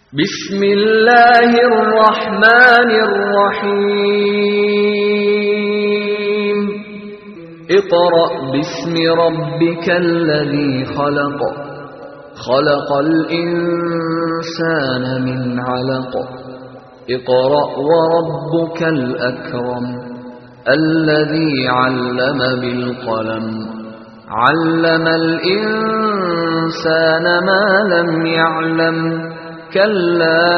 بسم الله الرحمن الرحيم اقرأ باسم ربك الذي خلق خلق الإنسان من علق اقرأ وربك الأكرم الذي علم بالقلم علم الإنسان ما لم يعلم كلا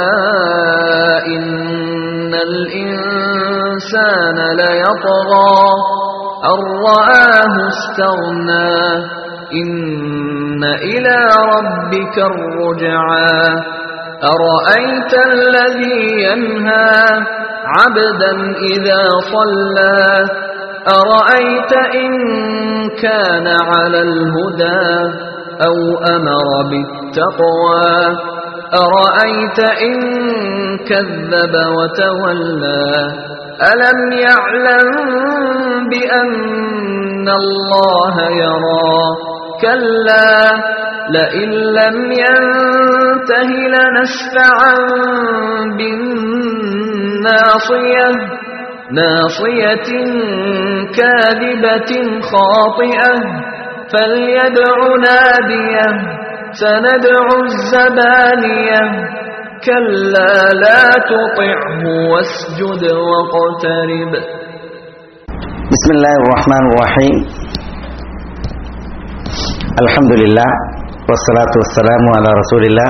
إن الإنسان ليطغى أن رآه استغنى إن إلى ربك الرجعى أرأيت الذي ينهى عبدا إذا صلى أرأيت إن كان على الهدى أو أمر بالتقوى أرأيت إن كذب وتولى ألم يعلم بأن الله يرى كلا لئن لم ينته لنسفعا بالناصية ناصية كاذبة خاطئة فليدع ناديه سندع الزبانية كلا لا تطعه واسجد واقترب بسم الله الرحمن الرحيم الحمد لله والصلاة والسلام على رسول الله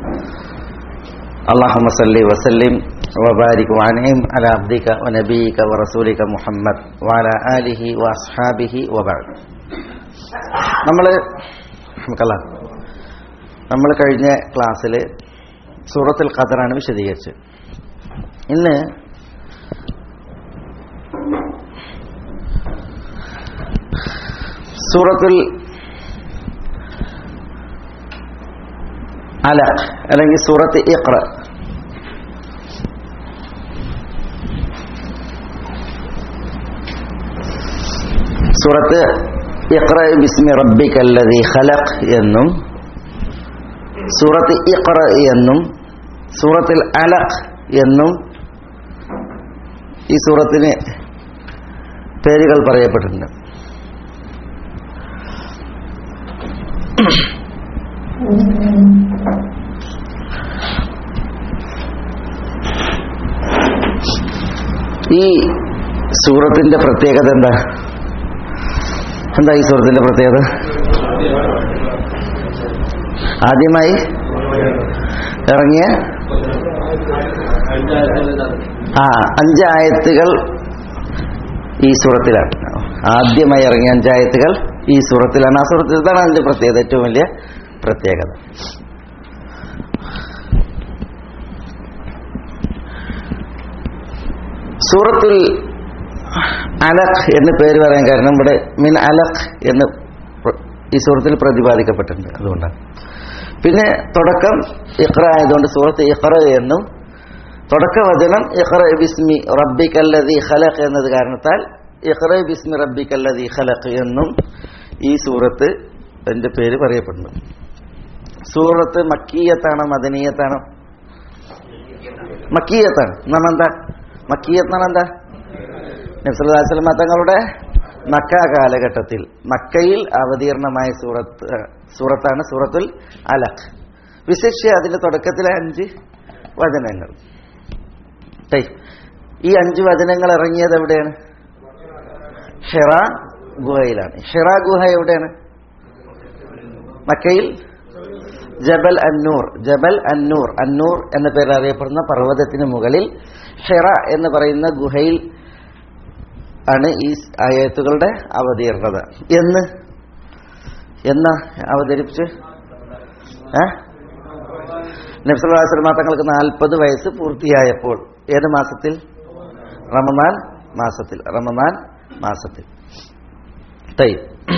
اللهم صل وسلم وبارك وانعم على عبدك ونبيك ورسولك محمد وعلى آله وأصحابه وبعد നമ്മൾ നമുക്കല്ല നമ്മൾ കഴിഞ്ഞ ക്ലാസ്സിൽ സൂറത്തുൽ ഖദറാണ് വിശദീകരിച്ചത് ഇന്ന് സൂറത്തുൽ അല അല്ലെങ്കിൽ സൂറത്ത് ഇഖ്റ സൂറത്ത് ഇഖ്റ ബിസ്മി റബ്ബിക്കല്ലദീ ഖലഖ് എന്നും സൂറത്ത് ഇഖ്റ എന്നും സൂറത്തിൽ അലഖ് എന്നും ഈ സൂറത്തിന് പേരുകൾ പറയപ്പെട്ടിട്ടുണ്ട് ഈ സൂറത്തിന്റെ പ്രത്യേകത എന്താ എന്താ ഈ സൂറത്തിന്റെ പ്രത്യേകത ആദ്യമായി ഇറങ്ങിയ ആ അഞ്ചായത്തുകൾ ഈ സൂറത്തിലാണ് ആദ്യമായി ഇറങ്ങിയ അഞ്ചായത്തുകൾ ഈ സൂറത്തിലാണ് ആ സൂറത്തിൽ ഇതാണ് അതിന്റെ പ്രത്യേകത ഏറ്റവും വലിയ പ്രത്യേകത സൂറത്തുൽ അലഖ് എന്ന് പേര് പറയാൻ കാരണം ഇവിടെ മിൻ അലഖ് എന്ന് ഈ സൂറത്തിൽ പ്രതിപാദിക്കപ്പെട്ടിട്ടുണ്ട് അതുകൊണ്ടാണ് പിന്നെ തുടക്കം ഇഖ്റ ആയതുകൊണ്ട് സൂറത്ത് ഇഖ്റ എന്നും തുടക്ക വചനം ഇഖ്റ ബിസ്മി റബ്ബിക്കല്ലതി ഖലഖ് എന്നത് കാരണത്താൽ ഇഖ്റ ബിസ്മി റബ്ബിക്കല്ലതി ഖലഖ് എന്നും ഈ സൂറത്ത് എന്റെ പേര് പറയപ്പെടുന്നു സൂറത്ത് മക്കീയത്താണോ മദനീയത്താണോ മക്കീയത്താണ് എന്നാണ് എന്താ മക്കീയത്താണ് എന്താ നബ്സുല്ലാസ്ലമ തങ്ങളുടെ മക്ക കാലഘട്ടത്തിൽ മക്കയിൽ അവതീർണമായ സൂറത്ത് സൂറത്താണ് സൂറത്തുൽ അലഖ് വിശിഷ്യ അതിന്റെ തുടക്കത്തിലെ അഞ്ച് വചനങ്ങൾ ഈ അഞ്ച് വചനങ്ങൾ ഇറങ്ങിയത് എവിടെയാണ് ഹിറ ഗുഹയിലാണ് ഹിറ ഗുഹ എവിടെയാണ് മക്കയിൽ ജബൽ അന്നൂർ ജബൽ അന്നൂർ അന്നൂർ എന്ന പേരിൽ അറിയപ്പെടുന്ന പർവ്വതത്തിന് മുകളിൽ ഹിറ എന്ന് പറയുന്ന ഗുഹയിൽ ആണ് ഈ ആയത്തുകളുടെ അവതീർണത എന്ന് എന്ന് അവതരിപ്പിച്ച് നബ്സലാസ്ലമ തങ്ങൾക്ക് നാൽപ്പത് വയസ്സ് പൂർത്തിയായപ്പോൾ ഏത് മാസത്തിൽ റമദാൻ മാസത്തിൽ റമദാൻ മാസത്തിൽ തൈ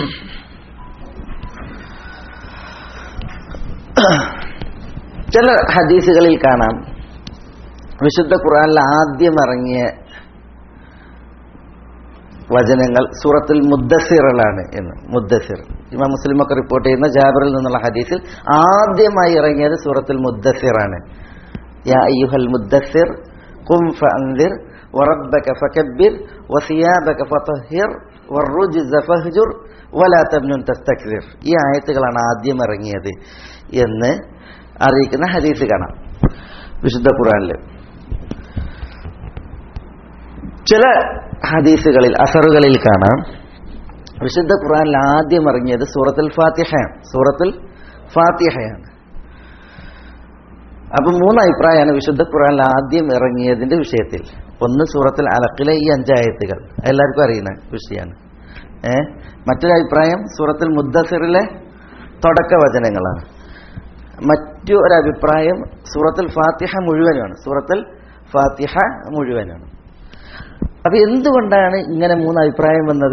ചില ഹദീസുകളിൽ കാണാം വിശുദ്ധ ഖുറാനിൽ ആദ്യം ഇറങ്ങിയ വചനങ്ങൾ സൂറത്തുൽ മുദ്ദസിറിലാണ് എന്ന് മുദ്ദസിർ ഇമാം മുസ്ലിം ഒക്കെ റിപ്പോർട്ട് ചെയ്യുന്ന ജാബറിൽ നിന്നുള്ള ഹദീസിൽ ആദ്യമായി ഇറങ്ങിയത് സൂറത്തുൽ മുദ്ദസിറാണ് യാ അയ്യുഹൽ മുദ്ദസിർ ഖും ഫഅൻദിർ വറബ്ബക ഫകബ്ബിർ വസിയാബക ഫതഹിർ വറുജ്സ ഫഹ്ജുർ വലാ തബ്നുൻ തസ്തക്ബിർ ഈ ആയത്തുകളാണ് ആദ്യം ഇറങ്ങിയത് എന്ന് അറിയിക്കുന്ന ഹദീസ് കാണാം വിശുദ്ധ ഖുർആനിൽ ചില ഹദീസുകളിൽ അസറുകളിൽ കാണാം വിശുദ്ധ ഖുർആനിൽ ആദ്യം ഇറങ്ങിയത് സൂറത്തുൽ ഫാത്തിഹയാണ് സൂറത്തുൽ ഫാത്തിഹയാണ് അപ്പൊ മൂന്ന് അഭിപ്രായമാണ് വിശുദ്ധ ഖുർആനിൽ ആദ്യം ഇറങ്ങിയതിന്റെ വിഷയത്തിൽ ഒന്ന് സൂറത്തുൽ അലക്കിലെ ഈ അഞ്ചായത്തുകൾ എല്ലാവർക്കും അറിയുന്ന വിഷയമാണ് ഏ മറ്റൊരു അഭിപ്രായം സൂറത്തുൽ മുദ്ദസിറിലെ തുടക്ക വചനങ്ങളാണ് മറ്റു ഒരു അഭിപ്രായം സൂറത്തുൽ ഫാത്തിഹ മുഴുവനാണ് സൂറത്തുൽ ഫാത്തിഹ മുഴുവനാണ് അപ്പൊ എന്തുകൊണ്ടാണ് ഇങ്ങനെ മൂന്ന് അഭിപ്രായം വന്നത്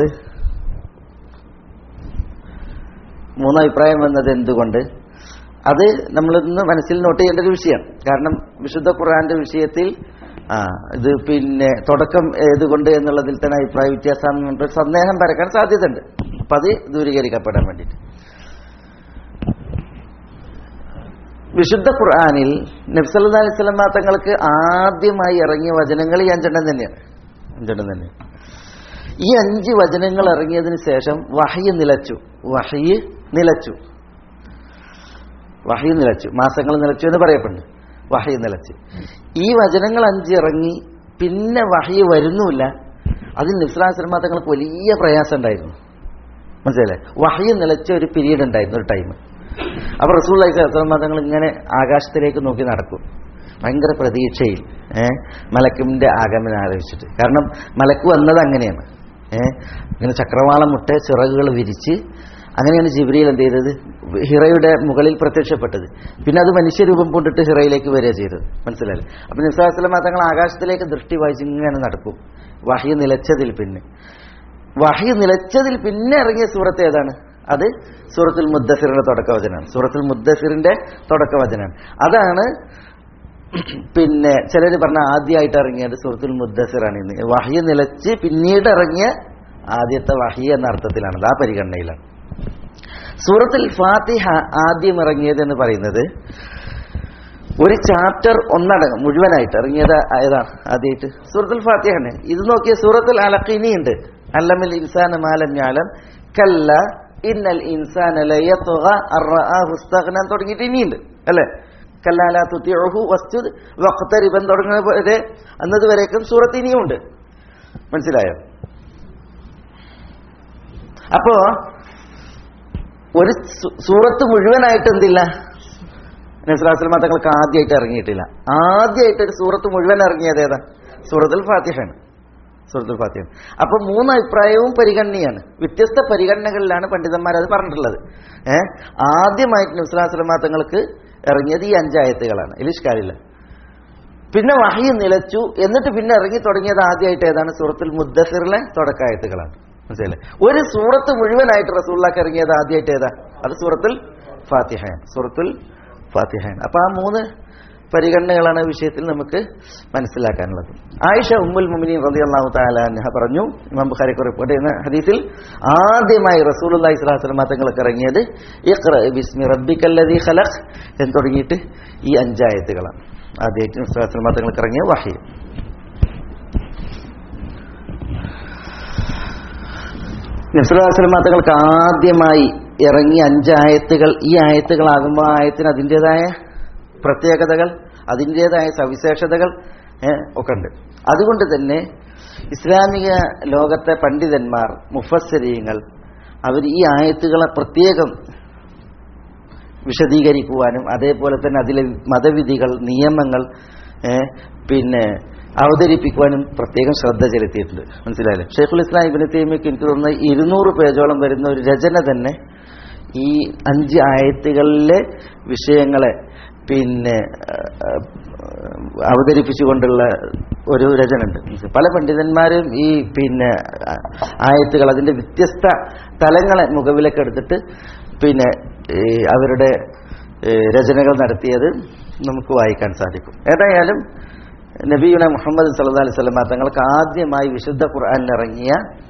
മൂന്ന് അഭിപ്രായം വന്നത് എന്തുകൊണ്ട് അത് നമ്മളിന്ന് മനസ്സിൽ നോട്ട് ചെയ്യേണ്ട ഒരു വിഷയമാണ് കാരണം വിശുദ്ധ ഖുർആന്റെ വിഷയത്തിൽ ആ ഇത് പിന്നെ തുടക്കം ഏതുകൊണ്ട് എന്നുള്ളതിൽ തന്നെ അഭിപ്രായ വ്യത്യാസം കൊണ്ട് സന്ദേഹം പരക്കാൻ സാധ്യതയുണ്ട് അപ്പൊ അത് ദൂരീകരിക്കപ്പെടാൻ വേണ്ടിയിട്ട് വിശുദ്ധ ഖുർആാനിൽ നബ്സല്ലാ അലൈഹി സ്വലമ തങ്ങൾക്ക് ആദ്യമായി ഇറങ്ങിയ വചനങ്ങൾ ഈ അഞ്ചെണ്ണം തന്നെയാണ് അഞ്ചെണ്ണം തന്നെ ഈ അഞ്ച് വചനങ്ങൾ ഇറങ്ങിയതിന് ശേഷം വഹയ്യ നിലച്ചു വഹയ്യ നിലച്ചു വഹയ്യ നിലച്ചു മാസങ്ങൾ നിലച്ചു എന്ന് പറയപ്പെടുന്നു വഹയ്യ നിലച്ചു ഈ വചനങ്ങൾ അഞ്ച് ഇറങ്ങി പിന്നെ വഹയ്യ വരുന്നുമില്ല അതിൽ നിസ്ലാശ്രമ തങ്ങൾക്ക് വലിയ പ്രയാസം ഉണ്ടായിരുന്നു മനസ്സിലായില്ലേ വഹയ്യ നിലച്ച ഒരു പീരീഡ് ഉണ്ടായിരുന്നു ഒരു ടൈം അപ്പൊ റസൂൽ അലൈഹി തങ്ങൾ ഇങ്ങനെ ആകാശത്തിലേക്ക് നോക്കി നടക്കും ഭയങ്കര പ്രതീക്ഷയിൽ ഏഹ് മലക്കിന്റെ ആഗമനം ആലോചിച്ചിട്ട് കാരണം മലക്ക് വന്നത് അങ്ങനെയാണ് ഏഹ് ഇങ്ങനെ ചക്രവാളം മുട്ട ചിറകുകൾ വിരിച്ച് അങ്ങനെയാണ് ജിബ്രിയിൽ എന്ത് ചെയ്തത് ഹിറയുടെ മുകളിൽ പ്രത്യക്ഷപ്പെട്ടത് പിന്നെ അത് മനുഷ്യരൂപം കൊണ്ടിട്ട് ഹിറയിലേക്ക് വരിക ചെയ്തത് മനസ്സിലായി അപ്പൊ നിസ്ലാസ്ലമ തങ്ങൾ ആകാശത്തിലേക്ക് ദൃഷ്ടി വായിച്ച് ഇങ്ങനെ നടക്കും വഹി നിലച്ചതിൽ പിന്നെ വഹി നിലച്ചതിൽ പിന്നെ ഇറങ്ങിയ സൂറത്ത് ഏതാണ് അത് സൂറത്തുൽ മുദ്ദസിറിന്റെ തുടക്കവചനാണ് സൂറത്തുൽ മുദ്ദസിറിന്റെ തുടക്കവചനാണ് അതാണ് പിന്നെ ചിലർ പറഞ്ഞ ആദ്യമായിട്ട് ഇറങ്ങിയത് സൂറത്തുൽ മുദ്ദസിറാണ് ഇന്ന് വഹിയ നിലച്ച് പിന്നീട് ഇറങ്ങിയ ആദ്യത്തെ വഹിയ എന്ന അർത്ഥത്തിലാണ് ആ പരിഗണനയിലാണ് സൂറത്തുൽ ഫാത്തിഹ ആദ്യം ഇറങ്ങിയത് എന്ന് പറയുന്നത് ഒരു ചാപ്റ്റർ ഒന്നടങ്കം മുഴുവനായിട്ട് ഇറങ്ങിയത് ഏതാണ് ആദ്യമായിട്ട് സൂറത്തുൽ ഫാത്തിഹയാണ് ഇത് നോക്കിയ സൂറത്തുൽ അലഖിനി ഉണ്ട് അല്ലമിൽ ഇൻസാൻ മാലം ഞാലം കല്ല ഇന്നൽ ഇൻസാൻ തുടങ്ങിയിട്ട് ഇനിയുണ്ട് അല്ലേ കല്ലാല തുത്തിഹു വസ്തുദ് വഖ്തരിബൻ തുടങ്ങുന്ന പോലെ അന്നത് വരേക്കും സൂറത്ത് ഇനിയുമുണ്ട് മനസ്സിലായോ അപ്പോ ഒരു സൂറത്ത് മുഴുവനായിട്ട് എന്തില്ല നസ്ലാസ്ലമ തങ്ങൾക്ക് ആദ്യമായിട്ട് ഇറങ്ങിയിട്ടില്ല ആദ്യമായിട്ട് ഒരു സൂറത്ത് മുഴുവൻ ഇറങ്ങിയത് ഏതാ സൂറത്തുൽ ഫാത്തിഹയാണ് സൂറത്തുൽ ഫാത്തിഹ അപ്പൊ മൂന്ന് അഭിപ്രായവും പരിഗണനയാണ് വ്യത്യസ്ത പരിഗണനകളിലാണ് പണ്ഡിതന്മാർ അത് പറഞ്ഞിട്ടുള്ളത് ഏഹ് ആദ്യമായിട്ട് നസ്ലാസ്ലമ തങ്ങൾക്ക് ഇറങ്ങിയത് ഈ അഞ്ചായത്തുകളാണ് ഇലിഷ്കാരില്ല പിന്നെ വഹി നിലച്ചു എന്നിട്ട് പിന്നെ ഇറങ്ങി തുടങ്ങിയത് ആദ്യമായിട്ട് ഏതാണ് സൂറത്തുൽ മുദ്ദസിറിലെ തുടക്കായത്തുകളാണ് മനസ്സിലായില്ലേ ഒരു സൂറത്ത് മുഴുവനായിട്ട് റസൂള്ളക്ക് ഇറങ്ങിയത് ആദ്യമായിട്ട് ഏതാ അത് സൂറത്തുൽ ഫാത്തിഹയാണ് സൂറത്തുൽ ഫാത്തിഹയാണ് അപ്പൊ ആ മൂന്ന് പരിഗണനകളാണ് വിഷയത്തിൽ നമുക്ക് മനസ്സിലാക്കാനുള്ളത് ആയിഷ ഉമ്മുൽ മുമിനീൻ റളിയല്ലാഹു തആല അൻഹ പറഞ്ഞു ഇമാം ബുഖാരി റിപ്പോർട്ട് ചെയ്യുന്ന ഹദീസിൽ ആദ്യമായി റസൂലുള്ളാഹി സ്വല്ലല്ലാഹു അലൈഹി വസല്ലം തങ്ങൾക്ക് ഇറങ്ങിയത് ഇഖ്റ ബിസ്മി റബ്ബിക്കല്ലദീ ഖലഖ് എന്ന് തുടങ്ങിയിട്ട് ഈ അഞ്ചായത്തുകളാണ് ആദ്യമായിട്ട് സ്വല്ലല്ലാഹു അലൈഹി തങ്ങൾക്ക് ഇറങ്ങിയ വഹി നബ്സുല്ലാസ്ലമ തങ്ങൾക്ക് ആദ്യമായി ഇറങ്ങിയ അഞ്ചായത്തുകൾ ഈ ആയത്തുകളാകുമ്പോൾ ആയത്തിന് അതിൻ്റെതായ പ്രത്യേകതകൾ അതിൻ്റെതായ സവിശേഷതകൾ ഒക്കെ ഉണ്ട് അതുകൊണ്ട് തന്നെ ഇസ്ലാമിക ലോകത്തെ പണ്ഡിതന്മാർ മുഫസ്സരീങ്ങൾ അവർ ഈ ആയത്തുകളെ പ്രത്യേകം വിശദീകരിക്കുവാനും അതേപോലെ തന്നെ അതിലെ മതവിധികൾ നിയമങ്ങൾ പിന്നെ അവതരിപ്പിക്കുവാനും പ്രത്യേകം ശ്രദ്ധ ചെലുത്തിയിട്ടുണ്ട് മനസ്സിലായില്ലേ ഷെയ്ഖുൽ ഇസ്ലാം ഇബിന് തൈമിക്ക് എനിക്ക് തോന്നുന്ന ഇരുന്നൂറ് പേജോളം വരുന്ന ഒരു രചന തന്നെ ഈ അഞ്ച് ആയത്തുകളിലെ വിഷയങ്ങളെ പിന്നെ അവതരിപ്പിച്ചുകൊണ്ടുള്ള ഒരു രചന ഉണ്ട് പല പണ്ഡിതന്മാരും ഈ പിന്നെ ആയത്തുകൾ അതിന്റെ വ്യത്യസ്ത തലങ്ങളെ മുഖവിലൊക്കെ എടുത്തിട്ട് പിന്നെ അവരുടെ രചനകൾ നടത്തിയത് നമുക്ക് വായിക്കാൻ സാധിക്കും ഏതായാലും നബിയുന മുഹമ്മദ് സല്ലാ അലൈഹി സ്വലമ തങ്ങൾക്ക് ആദ്യമായി വിശുദ്ധ ഖുർആാനിൽ ഇറങ്ങിയ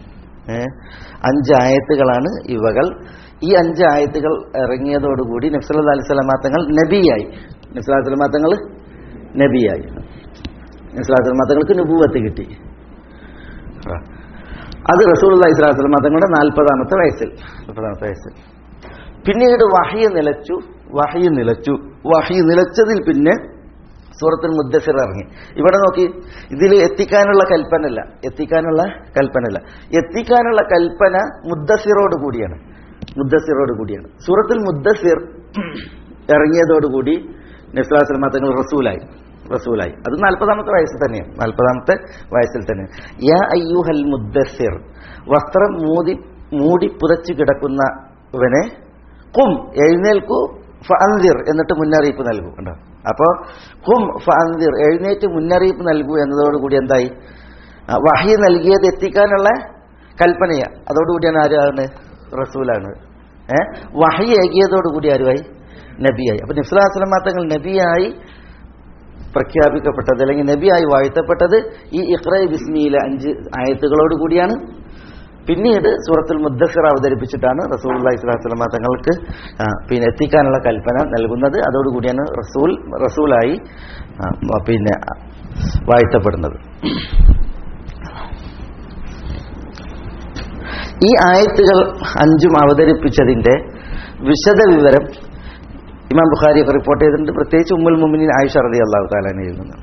ഏ? അഞ്ച് ആയത്തുകളാണ് ഇവകൾ ഈ അഞ്ച് ആയത്തുകൾ ഇറങ്ങിയതോടുകൂടി നബ്സല്ലാ അലൈഹി സ്വലമാത്തങ്ങൾ നബിയായി നബ്സല്ലാ സ്വലമാത്തങ്ങൾ നബിയായി നബ്സല്ലാ സ്വലമാത്തങ്ങൾക്ക് നുപൂവത്ത് കിട്ടി ആ. അത് റസൂൽ അള്ളഹി സ്വലാസ്ലം തങ്ങളുടെ നാൽപ്പതാമത്തെ വയസ്സിൽ നാൽപ്പതാമത്തെ വയസ്സിൽ പിന്നീട് വഹയ നിലച്ചു വഹയ നിലച്ചു വഹയ നിലച്ചതിൽ പിന്നെ സൂറത്തുൽ മുദ്ദസിർ ഇറങ്ങി ഇവിടെ നോക്കി ഇതിൽ എത്തിക്കാനുള്ള കൽപ്പനല്ല എത്തിക്കാനുള്ള കൽപ്പനല്ല എത്തിക്കാനുള്ള കൽപ്പന മുദ്ദസിറോട് കൂടിയാണ് മുദ്ദസിറോട് കൂടിയാണ് സൂറത്തുൽ മുദ്ദസിർ ഇറങ്ങിയതോടുകൂടി നസ്ലാസ്ലമ തങ്ങൾ റസൂലായി റസൂലായി അത് നാൽപ്പതാമത്തെ വയസ്സിൽ തന്നെയാണ് നാൽപ്പതാമത്തെ വയസ്സിൽ തന്നെ യാ അയ്യൂഹൽ മുദ്ദസിർ വസ്ത്രം മൂടി മൂടി പുതച്ചു കിടക്കുന്നവനെ കും എഴുന്നേൽക്കൂ ഫഅന്തിർ എന്നിട്ട് മുന്നറിയിപ്പ് നൽകൂ കണ്ടോ അപ്പോ കും ഫഅന്തിർ എഴുന്നേറ്റ് മുന്നറിയിപ്പ് നൽകൂ എന്നതോടുകൂടി എന്തായി ആ, വഹി നൽകിയത് എത്തിക്കാനുള്ള കൽപ്പനയ അതോടുകൂടിയാണ് ആരാണ് റസൂലാണ് ഏ വഹി ഏകിയതോടുകൂടി ആരുമായി നബിയായി അപ്പൊ നിസ്ലാസ്ലം തങ്ങൾ നബിയായി പ്രഖ്യാപിക്കപ്പെട്ടത് അല്ലെങ്കിൽ നബിയായി വാഴ്ത്തപ്പെട്ടത് ഈ ഇഖ്റ ബിസ്മിയിലെ അഞ്ച് ആയത്തുകളോട് കൂടിയാണ് പിന്നീട് സൂറത്തുൽ മുദ്ദസിർ അവതരിപ്പിച്ചിട്ടാണ് റസൂൽ അള്ളഹി സ്വലാസ്ലമ തങ്ങൾക്ക് ആ, പിന്നെ എത്തിക്കാനുള്ള കൽപ്പന നൽകുന്നത് അതോടുകൂടിയാണ് റസൂൽ റസൂലായി ആ, പിന്നെ വാഴ്ത്തപ്പെടുന്നത് ഈ ആയത്തുകൾ അഞ്ചും അവതരിപ്പിച്ചതിന്റെ വിശദ വിവരം ഇമാം ബുഖാരി ഒക്കെ റിപ്പോർട്ട് ചെയ്തിട്ടുണ്ട് പ്രത്യേകിച്ച് ഉമ്മുൽ മുമിനിൻ ആയിഷ റതി അള്ളാഹു താലാനിൽ നിന്ന്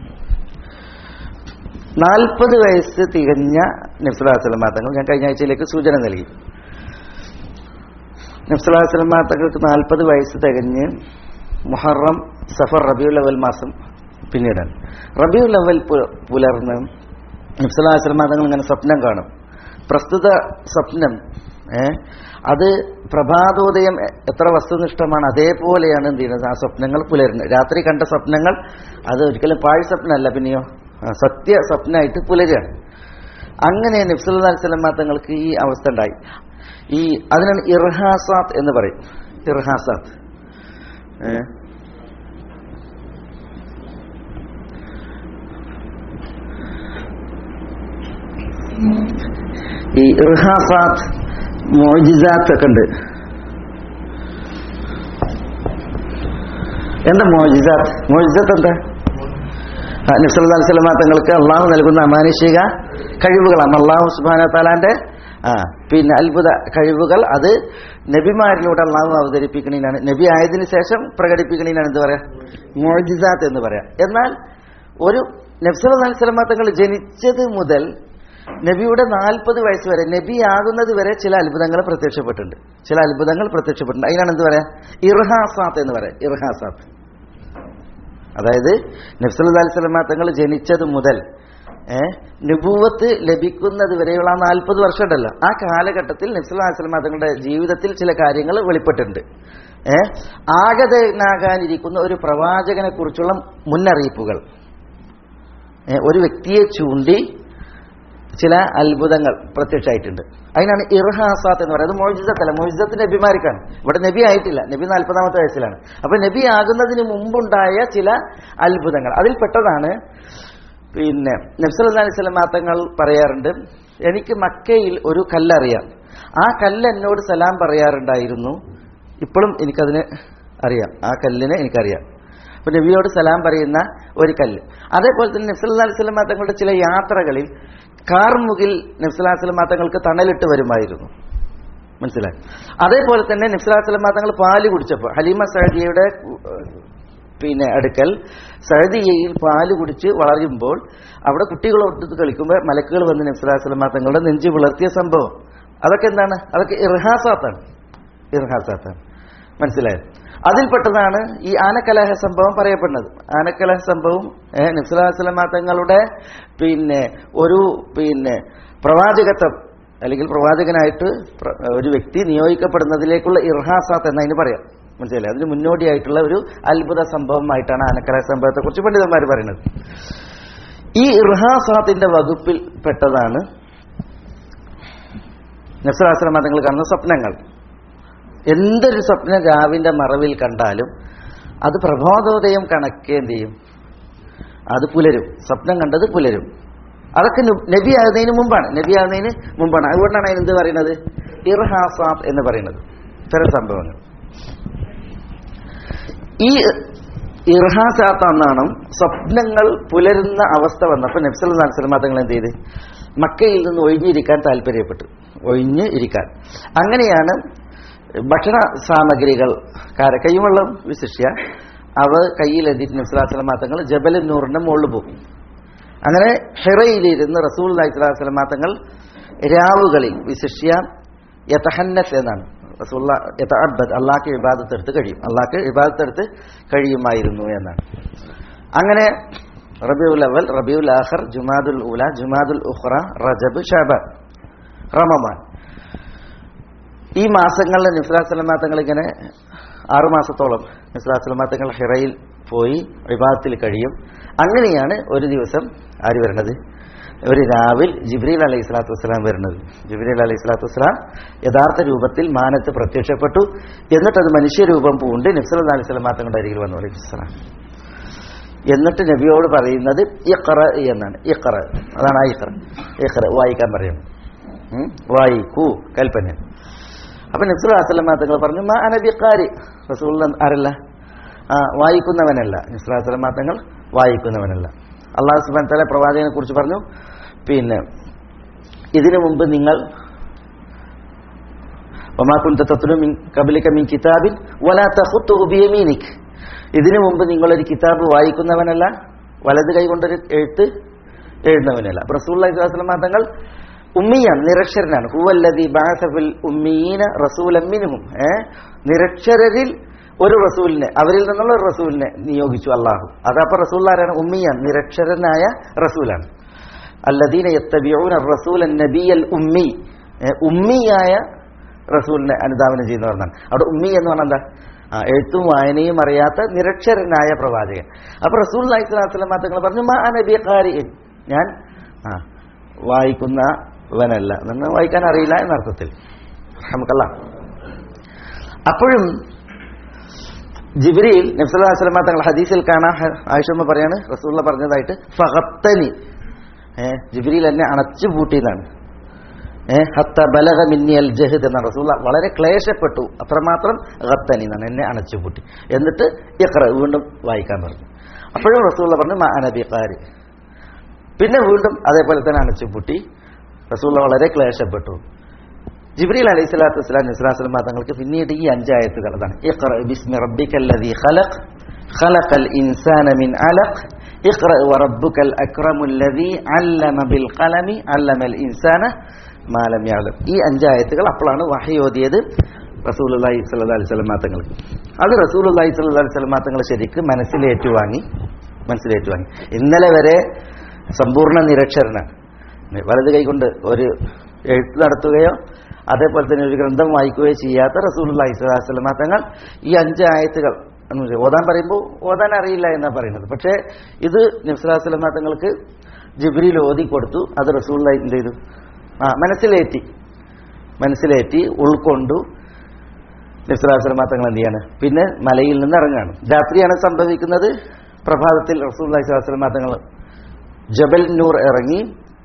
നാൽപ്പത് വയസ്സ് തികഞ്ഞ നബ്സുലാസ്ലം തങ്ങൾ ഞാൻ കഴിഞ്ഞ ആഴ്ചയിലേക്ക് സൂചന നൽകി നബ്സുലാസ്ലം തങ്ങൾക്ക് നാൽപ്പത് വയസ്സ് തികഞ്ഞ് മുഹറം സഫർ റബിയുൽ അവൽ മാസം പിന്നീടാണ് റബിയുൽ അവൽ പു- പുലർന്ന് നബ്സുലാസ്ലം തങ്ങൾ ഇങ്ങനെ സ്വപ്നം കാണും പ്രസ്തുത സ്വപ്നം ഏ അത് പ്രഭാതോദയം എ- എത്ര വസ്തുനിഷ്ഠമാണ് അതേപോലെയാണ് എന്ത് ചെയ്യുന്നത് ആ സ്വപ്നങ്ങൾ പുലരുന്നത് രാത്രി കണ്ട സ്വപ്നങ്ങൾ അത് ഒരിക്കലും പാഴ് സ്വപ്നമല്ല പിന്നെയോ ആ, സത്യ സ്വപ്നമായിട്ട് പുലരുകയാണ് അങ്ങനെ നബ്സുല്ലാ സ്വലമ തങ്ങൾക്ക് ഈ അവസ്ഥ ഉണ്ടായി ഈ അതിനാണ് ഇർഹാസാത്ത് എന്ന് പറയും ഇർഹാസാത്ത് ഏ? ഈ ഇർഹാസാത്ത് മോജിസാത്ത് ഒക്കെ ഉണ്ട് എന്താ മോജിസാത്ത് മോജിസാത്ത് എന്താ നബ്സല്ലാ സ്വലമ തങ്ങൾക്ക് അള്ളാഹു നൽകുന്ന അമാനുഷിക കഴിവുകളാണ് അള്ളാഹു സുബാന താലാന്റെ ആ പിന്നെ അത്ഭുത കഴിവുകൾ അത് നബിമാരിലൂടെ അള്ളാഹു അവതരിപ്പിക്കണീനാണ് നബി ആയതിനു ശേഷം പ്രകടിപ്പിക്കണീനാണ് എന്ത് പറയാ മോജിസാത്ത് എന്ന് പറയാം എന്നാൽ ഒരു നബ്സല്ലാ സ്വലമ തങ്ങൾ ജനിച്ചത് മുതൽ നബിയുടെ നാൽപ്പത് വയസ്സ് വരെ നബി ആകുന്നത് വരെ ചില അത്ഭുതങ്ങൾ പ്രത്യക്ഷപ്പെട്ടിട്ടുണ്ട് ചില അത്ഭുതങ്ങൾ പ്രത്യക്ഷപ്പെട്ടിട്ടുണ്ട് അതിനാണ് എന്ത് പറയാ ഇർഹാസാത്ത് എന്ന് പറയാം ഇർഹാസാത്ത് അതായത് നബ്സല്ലാ സ്വലമ തങ്ങൾ ജനിച്ചത് മുതൽ ഏ നുപൂവത്ത് ലഭിക്കുന്നത് വരെയുള്ള ആ നാൽപ്പത് വർഷം ഉണ്ടല്ലോ ആ കാലഘട്ടത്തിൽ നബ്സല്ലാ സ്വലമ തങ്ങളുടെ ജീവിതത്തിൽ ചില കാര്യങ്ങൾ വെളിപ്പെട്ടിട്ടുണ്ട് ഏ ആഗതനാകാനിരിക്കുന്ന ഒരു പ്രവാചകനെ കുറിച്ചുള്ള മുന്നറിയിപ്പുകൾ ഏ, ഒരു വ്യക്തിയെ ചൂണ്ടി ചില അത്ഭുതങ്ങൾ പ്രത്യക്ഷമായിട്ടുണ്ട് അതിനാണ് ഇർഹാസാത്ത് എന്ന് പറയുന്നത് മോജിസത്തല്ല മോജിസത്ത് നബിമാർക്കാണ് ഇവിടെ നബി ആയിട്ടില്ല നബി നാൽപ്പതാമത്തെ വയസ്സിലാണ് അപ്പൊ നബി ആകുന്നതിന് മുമ്പുണ്ടായ ചില അത്ഭുതങ്ങൾ അതിൽ പെട്ടതാണ് പിന്നെ നബ്സല്ലാ അലൈഹി സ്വലം തങ്ങൾ പറയാറുണ്ട് എനിക്ക് മക്കയിൽ ഒരു കല്ലറിയാം ആ കല്ല് എന്നോട് സലാം പറയാറുണ്ടായിരുന്നു ഇപ്പോഴും എനിക്കതിന് അറിയാം ആ കല്ലിനെ എനിക്കറിയാം അപ്പൊ നബിയോട് സലാം പറയുന്ന ഒരു കല്ല് അതേപോലെ തന്നെ നബ്സല്ലാ അലൈഹി സ്വലം തങ്ങളുടെ ചില യാത്രകളിൽ കാർമുകിൽ നബ്സല്ലാ സ്വലം തങ്ങൾക്ക് തണലിട്ട് വരുമായിരുന്നു മനസ്സിലായി അതേപോലെ തന്നെ നബ്സല്ലാ സ്വലം തങ്ങൾ പാല് കുടിച്ചപ്പോൾ ഹലീമ സഹദിയയുടെ പിന്നെ അടുക്കൽ സഹദിയയിൽ പാല് കുടിച്ച് വളരുമ്പോൾ അവിടെ കുട്ടികളോട്ട് കളിക്കുമ്പോൾ മലക്കുകൾ വന്ന് നബ്സല്ലാ സ്വലം തങ്ങളുടെ നെഞ്ചു പുലർത്തിയ സംഭവം അതൊക്കെ എന്താണ് അതൊക്കെ ഇർഹാസാത്താണ് ഇർഹാസാത്താണ് മനസ്സിലായോ അതിൽപ്പെട്ടതാണ് ഈ ആനക്കലഹ സംഭവം പറയപ്പെടുന്നത് ആനക്കലഹ സംഭവം നബ്സുലാസ്ലമ തങ്ങളുടെ പിന്നെ ഒരു പിന്നെ പ്രവാചകത്വം അല്ലെങ്കിൽ പ്രവാചകനായിട്ട് പ്ര- ഒരു വ്യക്തി നിയോഗിക്കപ്പെടുന്നതിലേക്കുള്ള ഇർഹാസാത്ത് എന്നതിന് പറയാം മനസ്സിലായി അതിന് മുന്നോടിയായിട്ടുള്ള ഒരു അത്ഭുത സംഭവമായിട്ടാണ് ആനക്കലഹ സംഭവത്തെ കുറിച്ച് പണ്ഡിതന്മാർ പറയുന്നത് ഈ ഇർഹാസാത്തിന്റെ വകുപ്പിൽ പെട്ടതാണ് നബ്സുലാസ്ലമ തങ്ങൾ കാണുന്ന സ്വപ്നങ്ങൾ എന്തൊരു സ്വപ്നം രാവിന്റെ മറവിൽ കണ്ടാലും അത് പ്രബോധോദയം കണക്കെ എന്ത് ചെയ്യും അത് പുലരും സ്വപ്നം കണ്ടത് പുലരും അതൊക്കെ നു- നബി ആകുന്നതിന് മുമ്പാണ് നബി ആകുന്നതിന് മുമ്പാണ് അതുകൊണ്ടാണ് അതിന് എന്ത് പറയുന്നത് ഇർഹാസാത്ത് എന്ന് പറയുന്നത് ഇത്തരം സംഭവങ്ങൾ ഈ ഇർഹാസാത്ത് എന്നാണ് സ്വപ്നങ്ങൾ പുലരുന്ന അവസ്ഥ വന്നപ്പോൾ നബ്സൽ നാൽസലമ തങ്ങൾ എന്ത് ചെയ്ത് മക്കയിൽ നിന്ന് ഒഴിഞ്ഞിരിക്കാൻ താല്പര്യപ്പെട്ടു ഒഴിഞ്ഞ് ഇരിക്കാൻ അങ്ങനെയാണ് ഭക്ഷണ സാമഗ്രികൾ കാര കൈവെള്ളം വിശിഷ്യ അവ കയ്യിലെത്തിയിട്ട് നബ്സലാസ്ലമ തങ്ങൾ ജബൽ നൂറിന്റെ മുകളിൽ പോകും അങ്ങനെ ഹിറയിലിരുന്ന് റസൂൽ അലൈഹിസ്ലാസ്ലമ തങ്ങൾ രാവുകളിൽ വിശിഷ്യ യതഹന്നത്ത് എന്നാണ് റസൂള്ള യതഅബ്ബദ് അള്ളാഹ്ക്ക് ഇബാദത്തെടുത്ത് കഴിയും അള്ളാഹ്ക്ക് ഇബാദത്തെടുത്ത് കഴിയുമായിരുന്നു എന്നാണ് അങ്ങനെ റബിയുൽ അവൽ റബിയുൽ ആഖർ ജുമാദുൽ ഉല ജുമാദുൽ ഉഖ്റ റജബ് ഷാബാൻ റമമാൻ ഈ മാസങ്ങളിൽ നിസ്ലാസ്ലമാ തങ്ങൾ ഇങ്ങനെ ആറുമാസത്തോളം നിസ്ലാസ്ലമാ തങ്ങൾ ഹിറയിൽ പോയി വിവാദത്തിൽ കഴിയും അങ്ങനെയാണ് ഒരു ദിവസം ആര് വരണത് ഒരു രാവിൽ ജിബ്രീൽ അലൈഹി സ്വലാത്തു വസ്സലാം വരുന്നത് ജിബ്രീൽ അലൈഹി സ്വലാത്തു വസ്സലാം യഥാർത്ഥ രൂപത്തിൽ മാനത്ത് പ്രത്യക്ഷപ്പെട്ടു എന്നിട്ടത് മനുഷ്യരൂപം പൂണ്ട് നബ്സൽ അലൈഹി സ്വലാം തങ്ങളുടെ അരികിൽ വന്നു അലൈഹി സ്വലാം എന്നിട്ട് നബിയോട് പറയുന്നത് ഇഖറ എന്നാണ് ഇഖറ അതാണ് ആ ഇഖറ ഇഖറ വായിക്കാൻ പറയണം ഉം? വായിക്കൂ കൽപ്പന അപ്പൊ നബ്സുൽ അസലമ തങ്ങൾ പറഞ്ഞു മാ അനബിക്കാരി റസൂൽ ആരല്ല ആ വായിക്കുന്നവനല്ല നബ്സുൽ അസലമ തങ്ങൾ വായിക്കുന്നവനല്ല അള്ളാഹു സുബാൻ തല പ്രവാചകനെ കുറിച്ച് പറഞ്ഞു പിന്നെ ഇതിനു മുമ്പ് നിങ്ങൾ وما كنت تتلو من قبلك من كتاب ولا تخطه بيمينك ഇതിനു മുമ്പ് നിങ്ങളൊരു കിതാബ് വായിക്കുന്നവനല്ല വലത് കൈ കൊണ്ടൊരു എഴുത്ത് എഴുതുന്നവനല്ല അപ്പൊ റസൂൽ അലൈഹിസ്ലാം തങ്ങൾ ഉമ്മിയാണ് നിരക്ഷരനാണ് ഹുവല്ലദി ബാസഫിൽ ഉമ്മീന റസൂലമ്മിനും ഏ നിരക്ഷരരിൽ ഒരു റസൂലിനെ അവരിൽ നിന്നുള്ള ഒരു റസൂലിനെ നിയോഗിച്ചു അള്ളാഹു അതപ്പോ റസൂൽ ആരാണ് ഉമ്മിയാണ് നിരക്ഷരനായ റസൂലാണ് അല്ലദീന യത്തബിഊന റസൂൽ നബിയൽ ഉമ്മി ഏ, ഉമ്മിയായ റസൂലിനെ അനുധാവനം ചെയ്യുന്നവരാണ് അവിടെ ഉമ്മി എന്ന് പറഞ്ഞാൽ എന്താ ആ, എഴുത്തും വായനയും അറിയാത്ത നിരക്ഷരനായ പ്രവാചകൻ അപ്പൊ റസൂൽ അലൈഹിസ്ലാം തങ്ങൾ പറഞ്ഞു മാ നബി ഖാരിൻ ഞാൻ ആ വായിക്കുന്നവനല്ല എന്ന് വായിക്കാൻ അറിയില്ല എന്നർത്ഥത്തിൽ നമുക്കല്ല അപ്പോഴും ജിബ്രീൽ നബ്സല്ലാ വസ്ലമ തങ്ങൾ ഹദീസിൽ കാണാൻ ആയിഷമ്മ പറയാണ് റസൂള്ള പറഞ്ഞതായിട്ട് ഫഹത്തനി ഏ ജിബ്രീൽ എന്നെ അണച്ചു പൂട്ടിയതാണ് ഏ ഹത്ത ബലഹ മിന്നിയൽ ജഹിദ് എന്ന റസൂള്ള വളരെ ക്ലേശപ്പെട്ടു അത്രമാത്രം ഖത്തനി എന്നാണ് എന്നെ അണച്ചു പൂട്ടി എന്നിട്ട് ഇഖ്റ വീണ്ടും വായിക്കാൻ പറഞ്ഞു അപ്പോഴും റസൂള്ള പറഞ്ഞു മാ അനബിക്കാരി പിന്നെ വീണ്ടും അതേപോലെ തന്നെ അണച്ചു പൂട്ടി റസൂള്ള വളരെ ക്ലേശപ്പെട്ടു ജിബ്രീൽ അലൈഹി സ്വലാത്തു വസ്സലാം നിസ്ലാസ്ലമ തങ്ങൾക്ക് പിന്നീട് ഈ അഞ്ചായത്തുകൾ അതാണ് ഇഖ്റ ബിസ്മി റബ്ബിക്കല്ലദീ ഖലഖ് ഖലഖൽ ഇൻസാന മിൻ അലഖ് ഇഖ്റ വറബ്ബുക്കൽ അക്രമുല്ലദീ അല്ലമ ബിൽ ഖലമി അല്ലമൽ ഇൻസാന മാ ലം യഅലം ഈ അഞ്ചായത്തുകൾ അപ്പോഴാണ് വഹി ഓതിയത് റസൂലുള്ളാഹി സ്വല്ലല്ലാഹി അലൈഹി വസല്ലം തങ്ങൾ അത് റസൂലുള്ളാഹി സ്വല്ലല്ലാഹി അലൈഹി വസല്ലം തങ്ങൾ ശരിക്ക് മനസ്സിലേറ്റുവാങ്ങി മനസ്സിലേറ്റുവാങ്ങി ഇന്നലെ വരെ സമ്പൂർണ്ണ നിരക്ഷരനാണ് വലത് കൈകൊണ്ട് ഒരു എഴുത്ത് നടത്തുകയോ അതേപോലെ തന്നെ ഒരു ഗ്രന്ഥം വായിക്കുകയോ ചെയ്യാത്ത റസൂലുള്ളാഹി സ്വല്ലല്ലാഹി അലൈഹി വസല്ലം തങ്ങൾ ഈ അഞ്ച് ആയത്തുകൾ എന്ന് വെച്ചാൽ ഓതാൻ പറയുമ്പോൾ ഓതാൻ അറിയില്ല എന്നാണ് പറയുന്നത് പക്ഷേ ഇത് നബ്സുല്ലാസ്ലമ തങ്ങൾക്ക് ജിബ്രിയിൽ ഓതി കൊടുത്തു അത് റസൂലുള്ളാഹി എന്ത് ചെയ്തു ആ മനസ്സിലേറ്റി മനസ്സിലേറ്റി ഉൾക്കൊണ്ടു നബ്സുല്ലാസ്ലമ തങ്ങൾ എന്ത് ചെയ്യാണ് പിന്നെ മലയിൽ നിന്ന് ഇറങ്ങാണ് രാത്രിയാണ് സംഭവിക്കുന്നത് പ്രഭാതത്തിൽ റസൂലുള്ളാഹി സ്വല്ലല്ലാഹി അലൈഹി വസല്ലം തങ്ങൾ ജബൽ നൂർ ഇറങ്ങി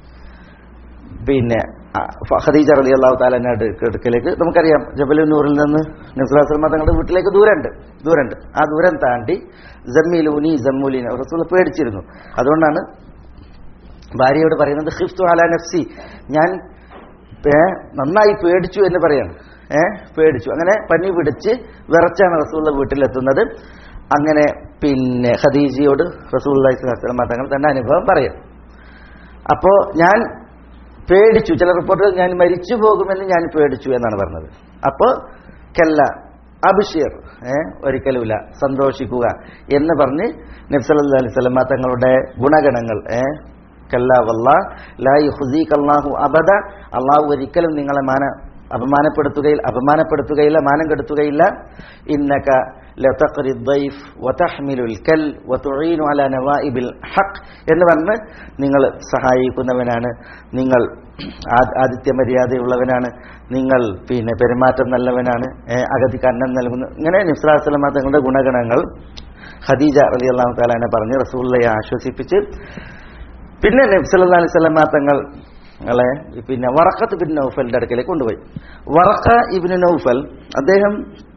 പിന്നെ ആ, ഫ- ഖദീജ റലി അള്ളാഹു താലാന്റെ അടുക്കലേക്ക് നമുക്കറിയാം ജബൽ നൂറിൽ നിന്ന് നസ്ലാസ്ലമ തങ്ങളുടെ വീട്ടിലേക്ക് ദൂരമുണ്ട് ദൂരമുണ്ട് ആ ദൂരം താണ്ടി ജമ്മീലൂനി ജമ്മൂലിനെ റസൂൽ പേടിച്ചിരുന്നു അതുകൊണ്ടാണ് ഭാര്യയോട് പറയുന്നത് ഹിഫ്തു അല നഫ്സി ഞാൻ ഏ, നന്നായി പേടിച്ചു എന്ന് പറയാണ് ഏ പേടിച്ചു അങ്ങനെ പനി പിടിച്ച് വിറച്ചാണ് റസൂള്ള വീട്ടിലെത്തുന്നത് അങ്ങനെ പിന്നെ ഖദീജയോട് റസൂൽ അലൈഹി തങ്ങൾ തന്റെ അനുഭവം പറയും അപ്പോ ഞാൻ പേടിച്ചു ചില റിപ്പോർട്ടുകൾ ഞാൻ മരിച്ചു പോകുമെന്ന് ഞാൻ പേടിച്ചു എന്നാണ് പറഞ്ഞത് അപ്പോ കല്ല അഭിഷേർ ഏ ഒരിക്കലുമില്ല സന്തോഷിക്കുക എന്ന് പറഞ്ഞ് നബ്സല്ലാ അലൈഹി സ്വലമ തങ്ങളുടെ ഗുണഗണങ്ങൾ ഏ കല്ല വല്ല ലായി ഹുസീഖ് അള്ളാഹു അബദ അള്ളാഹു ഒരിക്കലും നിങ്ങളെ മാന അപമാനപ്പെടുത്തുകയില്ല അപമാനപ്പെടുത്തുകയില്ല മാനം കെടുത്തുകയില്ല ഇന്നക ലതഖ്രി الضيف وتحمل الكل وتعين على نوائب الحق എന്ന് പറഞ്ഞ് നിങ്ങൾ സഹായിക്കുന്നവനാണ് നിങ്ങൾ ആ- ആതിഥ്യ മര്യാദയുള്ളവനാണ് നിങ്ങൾ പിന്നെ പെരുമാറ്റം നല്ലവനാണ് ഏ, അഗതിക്ക് അന്നം നൽകുന്നു ഇങ്ങനെ നിസ്ലാസ്ലമ തങ്ങളുടെ ഗുണഗണങ്ങൾ ഖദീജ റലി അള്ളാഹു താലാനെ പറഞ്ഞ് റസൂള്ളയെ ആശ്വസിപ്പിച്ച് പിന്നെ നബ്സല്ലാ അലൈഹി സ്വലമ തങ്ങളെ പിന്നെ വറക്കത്ത് ബിൻ നൗഫലിന്റെ അടുക്കലേക്ക് കൊണ്ടുപോയി വറക്ക ഇബിന് നൗഫൽ അദ്ദേഹം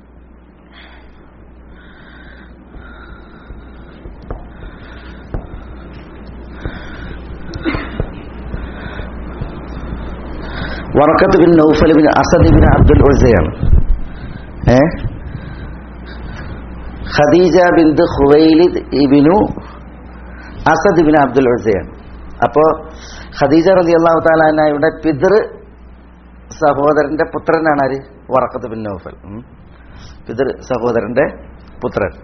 Waraqah bin Naufal bin Asad bin Abdul ഉസയാണ് ഏ Khadija bint Khuwaylid Ibn Asad bin Abdul ഉസയാണ് അപ്പോ ഖദീജ റലി അള്ളാഹു താലാനയുടെ പിതൃ സഹോദരന്റെ പുത്രനാണ് ആര് വറക്കത്ത് ബിൻ നൗഫൽ ഉം. പിതൃ സഹോദരന്റെ പുത്രൻ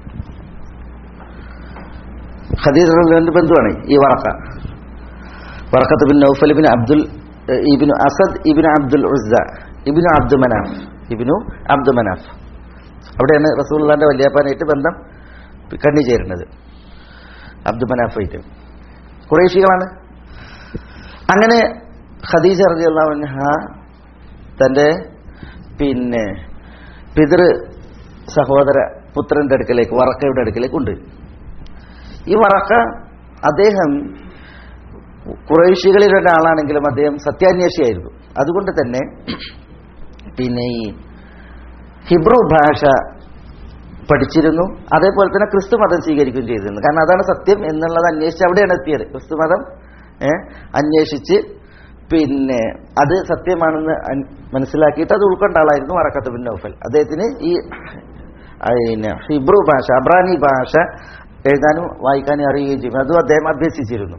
ഖദീജ റലിന്റെ ബന്ധുവാണ് ഈ വറക്ക Waraqah bin Naufal bin Abdul ഏഹ്, Ibn Asad Ibn Abdul Uzza Ibn Abd Manaf Ibn Abd Manaf അവിടെയാണ് റസൂള്ളാന്റെ വല്യാപ്പാനായിട്ട് ബന്ധം കണ്ണി ചേരുന്നത് അബ്ദു മനാഫായിട്ട് കുറേശികളാണ് അങ്ങനെ ഖദീജ റളിയല്ലാഹു തന്റെ പിന്നെ പിതൃ സഹോദര പുത്രന്റെ അടുക്കലേക്ക് വറക്കയുടെ അടുക്കലേക്ക് ഉണ്ട് ഈ വറക്ക അദ്ദേഹം കുറേശികളിൽ ഒരാളാണെങ്കിലും അദ്ദേഹം സത്യാന്വേഷിയായിരുന്നു അതുകൊണ്ട് തന്നെ പിന്നെ ഈ ഹിബ്രു ഭാഷ പഠിച്ചിരുന്നു അതേപോലെ തന്നെ ക്രിസ്തു മതം സ്വീകരിക്കുകയും ചെയ്തിരുന്നു കാരണം അതാണ് സത്യം എന്നുള്ളത് അന്വേഷിച്ച് അവിടെയാണ് എത്തിയത് ക്രിസ്തു മതം ഏ, അന്വേഷിച്ച് പിന്നെ അത് സത്യമാണെന്ന് അൻ- മനസ്സിലാക്കിയിട്ട് അത് ഉൾക്കൊണ്ട ആളായിരുന്നു വറക്കത്ത് ബിൻ നൗഫൽ അദ്ദേഹത്തിന് ഈ ആ, പിന്നെ ഹിബ്രു ഭാഷ അബ്രാനി ഭാഷ എഴുതാനും വായിക്കാനും അറിയുകയും ചെയ്യും അതും അദ്ദേഹം അഭ്യസിച്ചിരുന്നു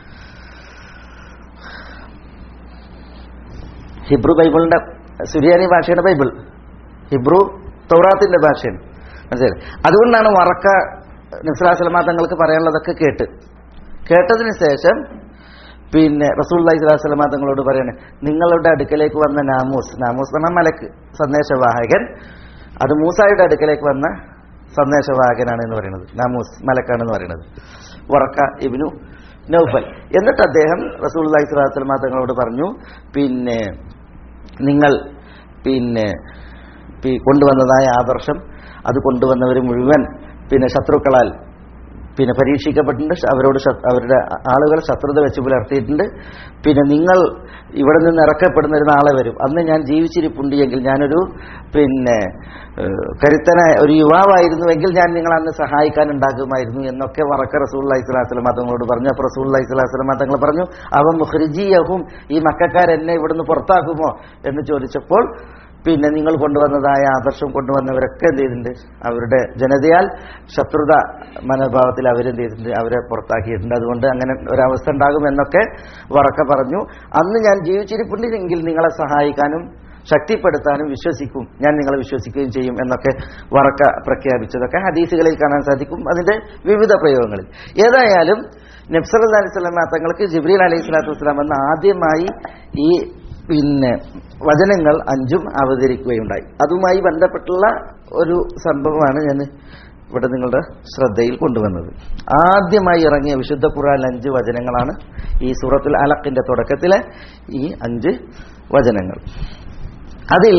ഹിബ്രു ബൈബിളിന്റെ സുരിയാനി ഭാഷയുടെ ബൈബിൾ ഹിബ്രു തൗറാത്തിന്റെ ഭാഷയാണ് മനസ്സിലായി അതുകൊണ്ടാണ് വറക്ക നസ്ലാസ്ലമ തങ്ങൾക്ക് പറയാനുള്ളതൊക്കെ കേട്ട് കേട്ടതിന് ശേഷം പിന്നെ റസൂൽ സ്വലാസ്ലമ തങ്ങളോട് പറയണേ നിങ്ങളുടെ അടുക്കലേക്ക് വന്ന നാമൂസ് നാമൂസ് എന്ന് പറഞ്ഞാൽ മലക്ക് സന്ദേശവാഹകൻ അത് മൂസായുടെ അടുക്കലേക്ക് വന്ന സന്ദേശവാഹകനാണ് എന്ന് പറയുന്നത് നാമൂസ് മലക്കാണെന്ന് പറയുന്നത് വറക്ക ഇബിനു നൗഫൽ എന്നിട്ട് അദ്ദേഹം റസൂൽ സ്വലാസ്ലമ തങ്ങളോട് പറഞ്ഞു പിന്നെ നിങ്ങൾ പിന്നെ പി- കൊണ്ടുവന്നതായ ആദർശം അത് കൊണ്ടുവന്നവർ മുഴുവൻ പിന്നെ ശത്രുക്കളാൽ പിന്നെ പരീക്ഷിക്കപ്പെട്ടിട്ടുണ്ട് ശ- അവരോട് ശ- അവരുടെ ആളുകൾ ശത്രുത വെച്ച് പുലർത്തിയിട്ടുണ്ട് പിന്നെ നിങ്ങൾ ഇവിടെ നിന്ന് ഇറക്കപ്പെടുന്ന ഒരു നാളെ വരും അന്ന് ഞാൻ ജീവിച്ചിരിപ്പുണ്ട് എങ്കിൽ ഞാനൊരു പിന്നെ ഏഹ്, കരുത്തനായ ഒരു യുവാവായിരുന്നുവെങ്കിൽ ഞാൻ നിങ്ങൾ അന്ന് സഹായിക്കാൻ ഉണ്ടാകുമായിരുന്നു എന്നൊക്കെ വറക്ക റസൂൽ അലൈഹിസ്ലാസ്ലം തങ്ങളോട് പറഞ്ഞു അപ്പോൾ റസൂൽ അലൈഹിസ്ലാസ്ലം തങ്ങൾ പറഞ്ഞു അവ മുഖ്രിജിയഹും ഈ മക്കാരെന്നെ ഇവിടുന്ന് പുറത്താക്കുമോ എന്ന് ചോദിച്ചപ്പോൾ പിന്നെ നിങ്ങൾ കൊണ്ടുവന്നതായ ആദർശം കൊണ്ടുവന്നവരൊക്കെ എന്ത് ചെയ്തിട്ടുണ്ട് അവരുടെ ജനതയാൽ ശത്രുത മനോഭാവത്തിൽ അവരെന്ത് ചെയ്തിട്ടുണ്ട് അവരെ പുറത്താക്കിയിട്ടുണ്ട് അതുകൊണ്ട് അങ്ങനെ ഒരവസ്ഥ ഉണ്ടാകും എന്നൊക്കെ വറക്ക പറഞ്ഞു അന്ന് ഞാൻ ജീവിച്ചിരിപ്പുണ്ടെങ്കിൽ നിങ്ങളെ സഹായിക്കാനും ശക്തിപ്പെടുത്താനും വിശ്വസിക്കും ഞാൻ നിങ്ങളെ വിശ്വസിക്കുകയും ചെയ്യും എന്നൊക്കെ വറക്ക പ്രഖ്യാപിച്ചതൊക്കെ ഹദീസുകളിൽ കാണാൻ സാധിക്കും അതിന്റെ വിവിധ പ്രയോഗങ്ങളിൽ ഏതായാലും നബ്സൽ അലൈഹി സ്വലാം തങ്ങൾക്ക് ജിബ്രീൽ അലൈഹി സ്വലാത്തു വസ്സലാം എന്ന ആദ്യമായി ഈ പിന്നെ വചനങ്ങൾ അഞ്ചും അവതരിക്കുകയുണ്ടായി അതുമായി ബന്ധപ്പെട്ടുള്ള ഒരു സംഭവമാണ് ഞാൻ ഇവിടെ നിങ്ങളുടെ ശ്രദ്ധയിൽ കൊണ്ടുവന്നത് ആദ്യമായി ഇറങ്ങിയ വിശുദ്ധ ഖുർആൻ അഞ്ച് വചനങ്ങളാണ് ഈ സൂറത്തുൽ അലക്കിന്റെ തുടക്കത്തിലെ ഈ അഞ്ച് വചനങ്ങൾ അതിൽ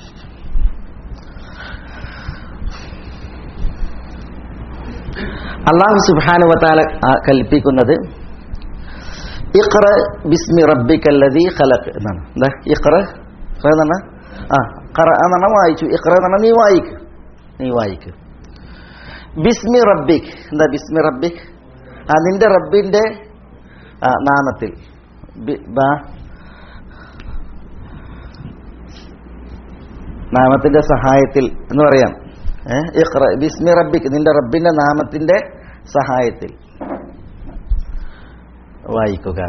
അള്ളാഹു സുബാനുവത്താല കൽപ്പിക്കുന്നത് ഇഖ്റ ബിസ്മി റബ്ബിക്കല്ലദീ ഖലഖ് എന്നാണ് എന്താ ഇഖ്റ ഇഖ്റ എന്ന് പറഞ്ഞാൽ ആ ഖറ എന്നാണ് വായിച്ചു ഇഖ്റ എന്ന് പറഞ്ഞാൽ നീ വായിക്ക് നീ വായിക്ക് ബിസ്മി റബ്ബിക് എന്താ ബിസ്മി റബ്ബിക് ആ നിന്റെ റബ്ബിന്റെ ആ, നാമത്തിൽ ബി- ബ- നാമത്തിന്റെ സഹായത്തിൽ എന്ന് പറയാം ഏഹ് ഇഖ്റ ബിസ്മി റബ്ബിക് നിന്റെ റബ്ബിന്റെ നാമത്തിന്റെ സഹായത്തിൽ വായിക്കുക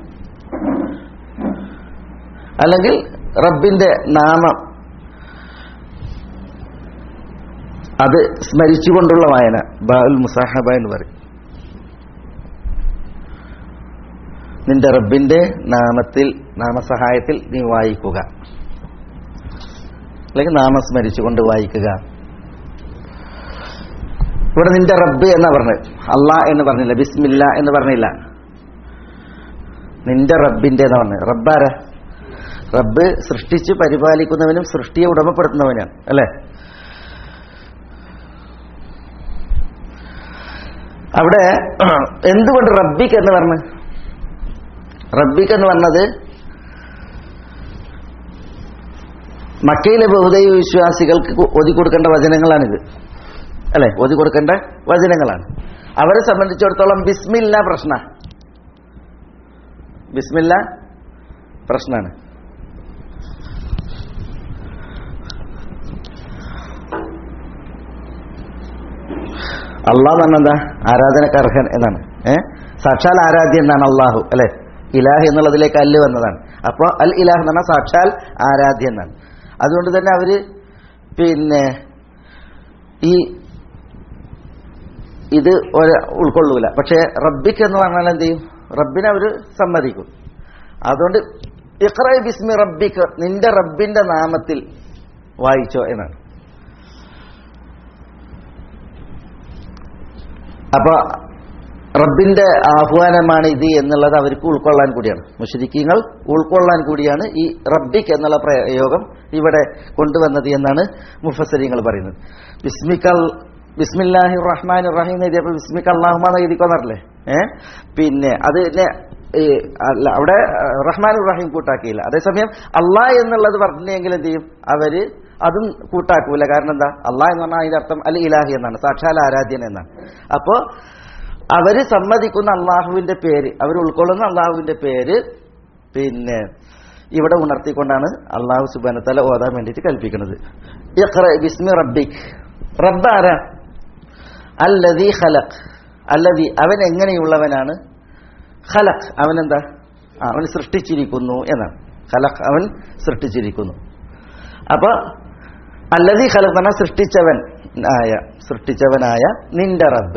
അല്ലെങ്കിൽ റബ്ബിന്റെ നാമം അത് സ്മരിച്ചുകൊണ്ടുള്ള വായന ബാൽ മുസാഹബ എന്ന് പറയും നിന്റെ റബ്ബിന്റെ നാമത്തിൽ നാമസഹായത്തിൽ നീ വായിക്കുക അല്ലെങ്കിൽ നാമസ്മരിച്ചുകൊണ്ട് വായിക്കുക ഇവിടെ നിന്റെ റബ്ബ് എന്നാ പറഞ്ഞത് അള്ളാ എന്ന് പറഞ്ഞില്ല ബിസ്മില്ല എന്ന് പറഞ്ഞില്ല നിന്റെ റബ്ബിന്റെ എന്ന് പറഞ്ഞത് റബ്ബാര റബ്ബ് സൃഷ്ടിച്ച് പരിപാലിക്കുന്നവനും സൃഷ്ടിയെ ഉടമപ്പെടുത്തുന്നവനാണ് അല്ലേ അവിടെ എന്തുകൊണ്ട് റബ്ബിക്ക് എന്ന് പറഞ്ഞു റബ്ബിക്ക് എന്ന് പറഞ്ഞത് മക്കയിലെ ബഹുദൈവ വിശ്വാസികൾക്ക് ഒതി കൊടുക്കേണ്ട വചനങ്ങളാണിത് അല്ലെ ഒതി കൊടുക്കേണ്ട വചനങ്ങളാണ് അവരെ സംബന്ധിച്ചിടത്തോളം ബിസ്മില്ല പ്രശ്ന ബിസ്മില്ല പ്രശ്നമാണ് അള്ളാഹ് എന്ന് എന്താ ആരാധനക്ക് അർഹൻ എന്നാണ് ഏ സാക്ഷാൽ ആരാധ്യൻ എന്നാണ് അള്ളാഹു അല്ലെ ഇലാഹ് എന്നുള്ളതിലേക്ക് അല്ല് വന്നതാണ് അപ്പോൾ അൽ ഇലാഹ് എന്ന് പറഞ്ഞാൽ സാക്ഷാൽ ആരാധ്യൻ എന്നാണ് അതുകൊണ്ട് തന്നെ അവര് പിന്നെ ഈ ഇത് ഒരു ഉൾക്കൊള്ളൂല പക്ഷേ റബ്ബിക്ക് എന്ന് പറഞ്ഞാൽ എന്ത് ചെയ്യും റബ്ബിനെ അവർ സമ്മതിക്കും അതുകൊണ്ട് ഇഖ്റ ബിസ്മി റബ്ബിക്ക് നിന്റെ റബ്ബിന്റെ നാമത്തിൽ വായിച്ചോ എന്നാണ് അപ്പൊ റബ്ബിന്റെ ആഹ്വാനമാണ് ഇത് എന്നുള്ളത് അവർക്ക് ഉൾക്കൊള്ളാൻ കൂടിയാണ് മുഷരിക്കീങ്ങൾ ഉൾക്കൊള്ളാൻ കൂടിയാണ് ഈ റബ്ബിക്ക് എന്നുള്ള പ്രയോഗം ഇവിടെ കൊണ്ടുവന്നത് എന്നാണ് മുഫസരിങ്ങൾ പറയുന്നത് ബിസ്മിക്കൽ ബിസ്മില്ലാഹി റഹ്മാൻ റഹീം എഴുതിയപ്പോൾ ബിസ്മിക്ക് അള്ളാഹുമാന്ന് എഴുതിക്കൊന്നറില്ലേ ഏ പിന്നെ അത് തന്നെ ഈ അല്ല അവിടെ റഹ്മാൻ റഹീം കൂട്ടാക്കിയില്ല അതേസമയം അള്ളാഹ് എന്നുള്ളത് പറഞ്ഞെങ്കിൽ എന്ത് ചെയ്യും അവര് അതും കൂട്ടാക്കൂല കാരണം എന്താ അള്ളാഹ് എന്ന് പറഞ്ഞാൽ അതിന്റെ അർത്ഥം അൽ ഇലാഹി എന്നാണ് സാക്ഷാൽ ആരാധ്യൻ എന്നാണ് അപ്പോ അവര് സമ്മതിക്കുന്ന അള്ളാഹുവിന്റെ പേര് അവർ ഉൾക്കൊള്ളുന്ന അള്ളാഹുവിന്റെ പേര് പിന്നെ ഇവിടെ ഉണർത്തിക്കൊണ്ടാണ് അള്ളാഹു സുബാനത്തല ഓതാൻ വേണ്ടിയിട്ട് കൽപ്പിക്കുന്നത് ഇഖ്റ ബിസ്മി റബ്ബിക് റബ്ബ് ആരാ അല്ലതി ഖലഖ് അല്ലതി അവൻ എങ്ങനെയുള്ളവനാണ് ഖലഖ് അവനെന്താ ആ, അവൻ സൃഷ്ടിച്ചിരിക്കുന്നു എന്നാണ് ഖലഖ് അവൻ സൃഷ്ടിച്ചിരിക്കുന്നു അപ്പൊ അല്ലതി ഖലഖ് പറഞ്ഞാൽ സൃഷ്ടിച്ചവൻ ആയ സൃഷ്ടിച്ചവനായ നിന്റെ റബ്ബ്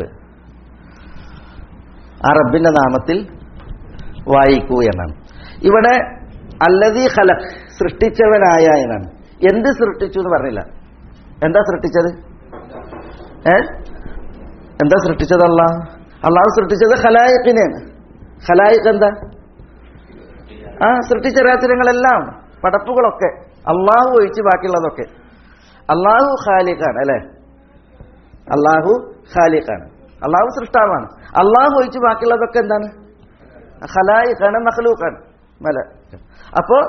ആ റബ്ബിന്റെ നാമത്തിൽ വായിക്കൂ എന്നാണ് ഇവിടെ അല്ലതി ഖലഖ് സൃഷ്ടിച്ചവനായ എന്നാണ് എന്ത് സൃഷ്ടിച്ചു എന്ന് പറഞ്ഞില്ല എന്താ സൃഷ്ടിച്ചത് ഏ എന്താ സൃഷ്ടിച്ചത് അള്ളാഹ് അള്ളാഹു സൃഷ്ടിച്ചത് ഖലായിക്കിനെയാണ് ഖലായിക്ക് എന്താ ആ സൃഷ്ടിച്ച രാത്രികളെല്ലാം പടപ്പുകളൊക്കെ അള്ളാഹു ഒഴിച്ച് ബാക്കിയുള്ളതൊക്കെ അള്ളാഹു ഖാലിഖാണ് അല്ലെ അള്ളാഹു ഖാലിഖാണ് അള്ളാഹു സൃഷ്ടാവാണ് അള്ളാഹു ഒഴിച്ച് ബാക്കിയുള്ളതൊക്കെ എന്താണ് ഖലായിഖാണ് മഖ്ലൂഖാണ് മല അപ്പോ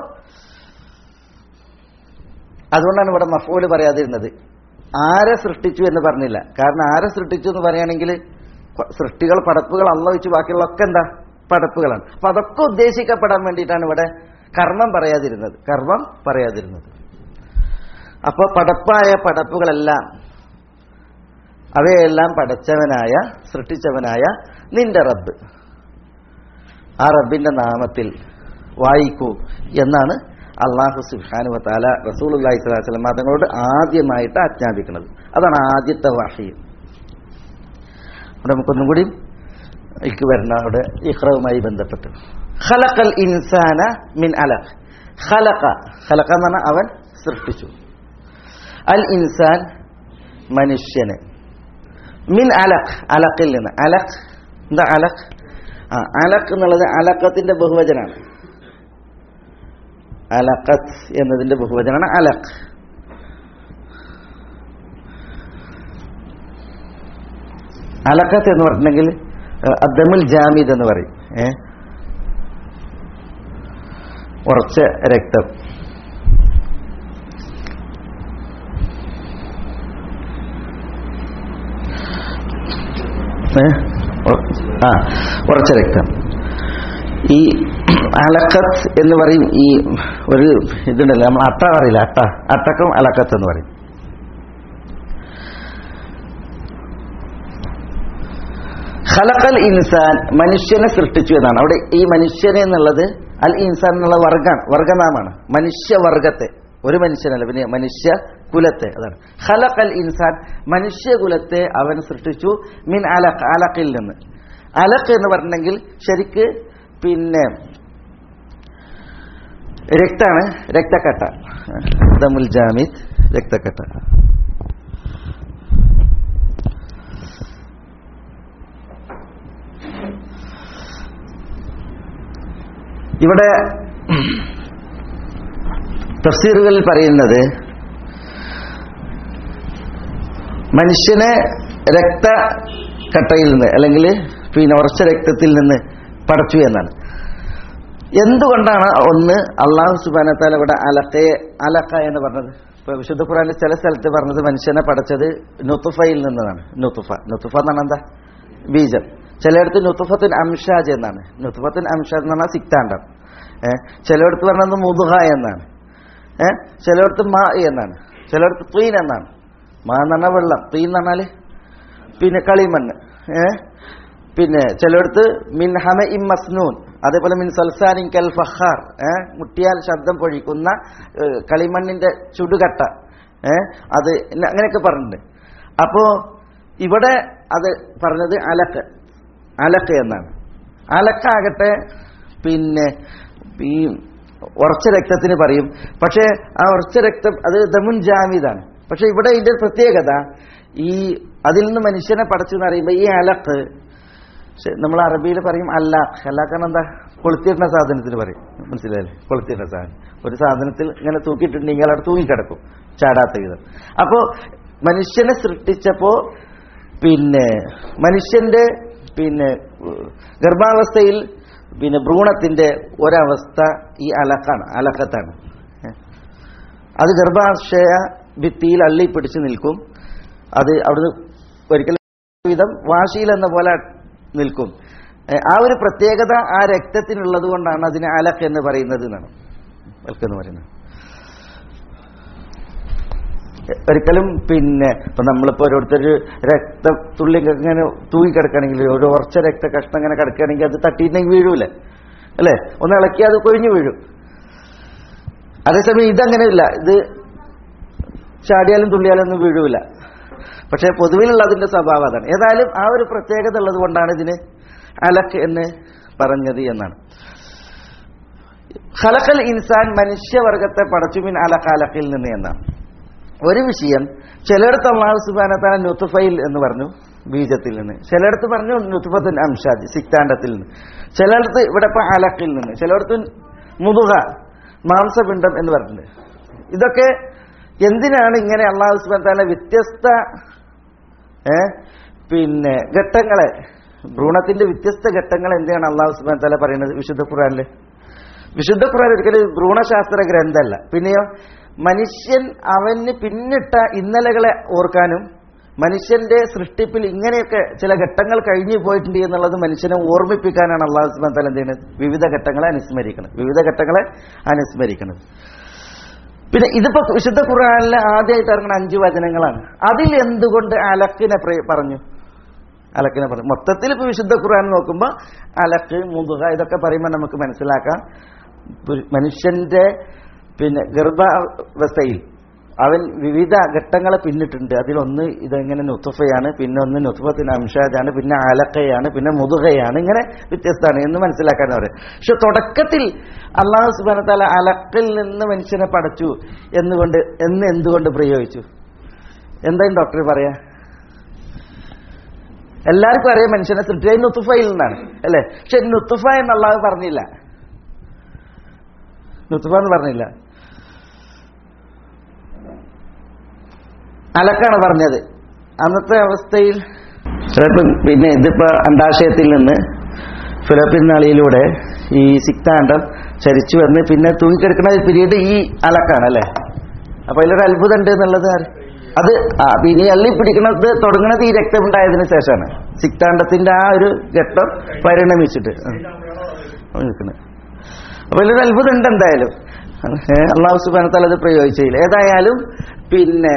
അതുകൊണ്ടാണ് ഇവിടെ മഫൂല് പറയാതിരുന്നത് ആരെ സൃഷ്ടിച്ചു എന്ന് പറഞ്ഞില്ല കാരണം ആരെ സൃഷ്ടിച്ചു എന്ന് പറയുകയാണെങ്കിൽ സൃഷ്ടികൾ പടപ്പുകൾ അള്ള വെച്ച് ബാക്കിയുള്ളതൊക്കെ എന്താ പടപ്പുകളാണ് അപ്പൊ അതൊക്കെ ഉദ്ദേശിക്കപ്പെടാൻ വേണ്ടിയിട്ടാണ് ഇവിടെ കർമ്മം പറയാതിരുന്നത് കർമ്മം പറയാതിരുന്നത് അപ്പൊ പടപ്പായ പടപ്പുകളെല്ലാം അവയെല്ലാം പടച്ചവനായ സൃഷ്ടിച്ചവനായ നിന്റെ റബ്ബ് ആ റബ്ബിന്റെ നാമത്തിൽ വായിക്കൂ എന്നാണ് അള്ളാഹു സുഹാനു താല റസൂൽ അള്ളാഹി സ്വലാസ്ലം തങ്ങളോട് ആദ്യമായിട്ട് ആജ്ഞാപിക്കുന്നത് അതാണ് ആദ്യത്തെ വാഹയും അവിടെ നമുക്കൊന്നും കൂടി എനിക്ക് വരുന്ന അവിടെ ഇഹ്റവുമായി ബന്ധപ്പെട്ട് ഖലഖൽ ഇൻസാന മിൻ അലഖ് ഖലഖ ഖലഖ എന്ന് പറഞ്ഞാൽ അവൻ സൃഷ്ടിച്ചു അൽ ഇൻസാൻ മനുഷ്യന് മിൻ അലഖ് അലഖിൽ നിന്ന് അലഖ് എന്താ അലഖ് ആ അലഖ് എന്നുള്ളത് അലക്കത്തിന്റെ ബഹുവചനാണ് അലഖത്ത് എന്നതിന്റെ ബഹുവചനാണ് അലഖ് അലക്കത്ത് എന്ന് പറഞ്ഞിട്ടുണ്ടെങ്കിൽ അദ്ദമുൽ ജാമിദ് എന്ന് പറയും ഏ ഉറച്ച രക്തം ഏ? ഉ- ആ ഉറച്ച രക്തം ഈ അലക്കത്ത് എന്ന് പറയും ഈ ഒരു ഇതുണ്ടല്ലോ നമ്മൾ അട്ട പറയില്ല അട്ട അട്ടക്കും അലക്കത്ത് എന്ന് പറയും ഖലഖൽ ഇൻസാൻ മനുഷ്യനെ സൃഷ്ടിച്ചു എന്നാണ് അവിടെ ഈ മനുഷ്യനെ എന്നുള്ളത് അൽ ഇൻസാൻ എന്നുള്ള വർഗാണ് വർഗനാമാണ് മനുഷ്യവർഗത്തെ ഒരു മനുഷ്യനല്ല പിന്നെ മനുഷ്യ കുലത്തെ അതാണ് ഖലഖൽ ഇൻസാൻ മനുഷ്യകുലത്തെ അവൻ സൃഷ്ടിച്ചു മിൻ അലഖ് അലഖിൽ നിന്ന് അലഖ് എന്ന് പറഞ്ഞെങ്കിൽ ശരിക്ക് പിന്നെ രക്താണ് രക്തക്കട്ട ദമുൽ ജാമിദ് രക്തക്കട്ട ഇവിടെ തഫ്സീറുകളിൽ പറയുന്നത് മനുഷ്യനെ രക്തക്കട്ടയിൽ നിന്ന് അല്ലെങ്കിൽ പിന്നെ ഉറച്ച രക്തത്തിൽ നിന്ന് പടച്ചു എന്നാണ് എന്തുകൊണ്ടാണ് ഒന്ന് അള്ളാഹു സുബാനത്താൽ ഇവിടെ അലക്കയെ അലക്ക എന്ന് പറഞ്ഞത് ഇപ്പൊ വിശുദ്ധ ഖുറാനിൽ ചില സ്ഥലത്ത് പറഞ്ഞത് മനുഷ്യനെ പടച്ചത് നുത്തുഫയിൽ നിന്നതാണ് നുത്തുഫ നുത്തുഫ എന്ന് പറഞ്ഞാൽ എന്താ ബീജം ചിലയിടത്ത് നുത്തുഫത്തിൻ അംഷാജ് എന്നാണ് നുത്തുഫത്തിൻ അംഷാജ് എന്ന് പറഞ്ഞാൽ സിക്താണ്ടം ഏഹ് ചിലയിടത്ത് പറഞ്ഞത് മുതുഹ എന്നാണ് ഏഹ് ചിലയിടത്ത് മാ എന്നാണ് ചിലയിടത്ത് തീൻ എന്നാണ് മാ എന്ന് പറഞ്ഞാൽ വെള്ളം തീൻ എന്ന് പറഞ്ഞാൽ പിന്നെ കളിമണ്ണ് ഏഹ് പിന്നെ ചിലയിടത്ത് മിൻ ഹമ ഇം മസ്നൂൻ അതേപോലെ മിൻ സൽസാനിൻ കൽ ഫഹാർ ഏഹ് മുട്ടിയാൽ ശബ്ദം പൊഴിക്കുന്ന ഏഹ്, കളിമണ്ണിന്റെ ചുടുകട്ട ഏഹ് അത് ഇന്ന അങ്ങനെയൊക്കെ പറഞ്ഞിട്ടുണ്ട് അപ്പോ ഇവിടെ അത് പറഞ്ഞത് അലക്ക് അലക്ക് എന്നാണ് അലക്കാകട്ടെ പിന്നെ ഈ ഉറച്ച രക്തത്തിന് പറയും പക്ഷേ ആ ഉറച്ച രക്തം അത് ദമുൻ ജാമിദാണ് പക്ഷെ ഇവിടെ ഇതിന്റെ ഒരു പ്രത്യേകത ഈ അതിൽ നിന്ന് മനുഷ്യനെ പടച്ചു എന്ന് പറയുമ്പോൾ ഈ അലക്ക് പക്ഷെ നമ്മൾ അറബിയിൽ പറയും അല്ലാഖ് അല്ലാഖാണ് എന്താ കൊളുത്തിയിടുന്ന സാധനത്തിന് പറയും മനസ്സിലായല്ലേ കൊളുത്തിയിടുന്ന സാധനം ഒരു സാധനത്തിൽ ഇങ്ങനെ തൂക്കിയിട്ടുണ്ടെങ്കിൽ അവിടെ തൂങ്ങിക്കിടക്കും ചാടാത്ത വിധം അപ്പോ മനുഷ്യനെ സൃഷ്ടിച്ചപ്പോ പിന്നെ മനുഷ്യന്റെ പിന്നെ ഉം, ഗർഭാവസ്ഥയിൽ പിന്നെ ഭ്രൂണത്തിന്റെ ഒരവസ്ഥ ഈ അലക്കാണ് അലക്കത്താണ് ഏ. അത് ഗർഭാശയ ഭിത്തിയിൽ അള്ളി പിടിച്ചു നിൽക്കും അത് അവിടുന്ന് ഒരിക്കലും വിധം വാശിയിൽ എന്ന പോലെ നിൽക്കും ഏ, ആ ഒരു പ്രത്യേകത ആ രക്തത്തിനുള്ളത് കൊണ്ടാണ് അതിനെ അലക്ക് എന്ന് പറയുന്നത് എന്നാണ് അലക്ക് എന്ന് പറയുന്നത് ഒരിക്കലും പിന്നെ ഇപ്പൊ നമ്മളിപ്പോ ഓരോരുത്തര് രക്തത്തുള്ളി ഇങ്ങനെ തൂങ്ങിക്കിടക്കുകയാണെങ്കിൽ ഒരു ഉറച്ച രക്ത കഷ്ണം ഇങ്ങനെ കിടക്കുകയാണെങ്കിൽ അത് തട്ടിയിട്ടുണ്ടെങ്കിൽ വീഴൂലേ അല്ലേ ഒന്ന് ഇളക്കി അത് കൊഴിഞ്ഞു വീഴും അതേസമയം ഇതങ്ങനെയില്ല ഇത് ചാടിയാലും തുള്ളിയാലും ഒന്നും വീഴൂല പക്ഷേ പൊതുവിലുള്ള അതിന്റെ സ്വഭാവം അതാണ് ഏതായാലും ആ ഒരു പ്രത്യേകത ഉള്ളത് കൊണ്ടാണ് ഇതിന് അലക്ക് എന്ന് പറഞ്ഞത് എന്നാണ് ഖലഖൽ ഇൻസാൻ മനുഷ്യവർഗത്തെ പടച്ചുമിൻ അലഖാലക്കിൽ നിന്ന് എന്നാണ് ഒരു വിഷയം ചിലയിടത്ത് അള്ളാഹു സുബാനത്താല നുത്തുഫയിൽ എന്ന് പറഞ്ഞു ബീജത്തിൽ നിന്ന് ചിലയിടത്ത് പറഞ്ഞു നുത്തുഫത്തിൻ അംഷാദ് സിക്താണ്ടത്തിൽ നിന്ന് ചിലയിടത്ത് ഇവിടെ ഇപ്പൊ അലക്കിൽ നിന്ന് ചിലയിടത്ത് മുതുക മാംസപിണ്ഡം എന്ന് പറഞ്ഞിട്ടുണ്ട് ഇതൊക്കെ എന്തിനാണ് ഇങ്ങനെ അള്ളാഹു സുബാൻ താല വ്യത്യസ്ത ഏ പിന്നെ ഘട്ടങ്ങളെ ഭ്രൂണത്തിന്റെ വ്യത്യസ്ത ഘട്ടങ്ങൾ എന്തിനാണ് അള്ളാഹു സുബാൻ താല പറയുന്നത് വിശുദ്ധ ഖുറാനില് വിശുദ്ധ ഖുറാൻ ഒരിക്കലും ഭ്രൂണശാസ്ത്ര ഗ്രന്ഥമല്ല പിന്നെയോ മനുഷ്യൻ അവന് പിന്നിട്ട ഇന്നലകളെ ഓർക്കാനും മനുഷ്യന്റെ സൃഷ്ടിപ്പിൽ ഇങ്ങനെയൊക്കെ ചില ഘട്ടങ്ങൾ കഴിഞ്ഞു പോയിട്ടുണ്ട് എന്നുള്ളത് മനുഷ്യനെ ഓർമ്മിപ്പിക്കാനാണ് അള്ളാഹു സുബാൻ താല എന്ത് ചെയ്യുന്നത് വിവിധ ഘട്ടങ്ങളെ അനുസ്മരിക്കണം വിവിധ ഘട്ടങ്ങളെ അനുസ്മരിക്കണം പിന്നെ ഇതിപ്പോ വിശുദ്ധ ഖുർആനിലെ ആദ്യമായിട്ട് ഇറങ്ങുന്ന അഞ്ച് വചനങ്ങളാണ് അതിൽ എന്തുകൊണ്ട് അലക്കിനെ പ്ര- പറഞ്ഞു അലക്കിനെ പറഞ്ഞു മൊത്തത്തിൽ ഇപ്പൊ വിശുദ്ധ ഖുർആൻ നോക്കുമ്പോൾ അലക്ക് മുതുക ഇതൊക്കെ പറയുമ്പോൾ നമുക്ക് മനസ്സിലാക്കാം പുരു- മനുഷ്യന്റെ പിന്നെ ഗർഭാവസ്ഥയിൽ അവൻ വിവിധ ഘട്ടങ്ങളെ പിന്നിട്ടുണ്ട് അതിലൊന്ന് ഇതെങ്ങനെ നുത്തുഫയാണ് പിന്നെ ഒന്ന് നുത്തുഫത്തിന് അംഷാജാണ് പിന്നെ അലക്കയാണ് പിന്നെ മുതുകയാണ് ഇങ്ങനെ വ്യത്യസ്തമാണ് എന്ന് മനസ്സിലാക്കാൻ പറയും പക്ഷെ തുടക്കത്തിൽ അള്ളാഹു സുബാനത്താല അലക്കിൽ നിന്ന് മനുഷ്യനെ പടച്ചു എന്നുകൊണ്ട് എന്ന് എന്തുകൊണ്ട് പ്രയോഗിച്ചു എന്തായും ഡോക്ടർ പറയാ എല്ലാവർക്കും അറിയാം മനുഷ്യനെ സൃഷ്ടിച്ച നുത്തുഫയിൽ നിന്നാണ് അല്ലേ പക്ഷെ നുത്തുഫ എന്ന് അള്ളാഹു പറഞ്ഞില്ല നുത്തുഫ എന്ന് പറഞ്ഞില്ല അലക്കാണ് പറഞ്ഞത് അന്നത്തെ അവസ്ഥയിൽ ചിലപ്പോൾ പിന്നെ ഇതിപ്പോ അണ്ടാശയത്തിൽ നിന്ന് ഫിലിപ്പിൻ നാളിയിലൂടെ ഈ സിക്താണ്ടം ചരിച്ചു വന്ന് പിന്നെ തൂങ്ങിക്കിടക്കുന്ന പിരീഡ് ഈ അലക്കാണ് അല്ലേ അപ്പൊ അതിലൊരു അത്ഭുതം ഉണ്ട് എന്നുള്ളത് ആര്- അത് ആ പിന്നെ ഈ അള്ളി പിടിക്കുന്നത് തുടങ്ങുന്നത് ഈ രക്തമുണ്ടായതിനു ശേഷമാണ് സിക്താണ്ടത്തിന്റെ ആ ഒരു ഘട്ടം പരിണമിച്ചിട്ട് ആ. അവിടെ നിൽക്കുന്നത് അപ്പൊ ഇതിലൊരു അത്ഭുതം ഉണ്ട് എന്തായാലും ഏ, അള്ളാഹു സുബാനത്താൽ അത് പ്രയോഗിച്ചില്ല ഏതായാലും പിന്നെ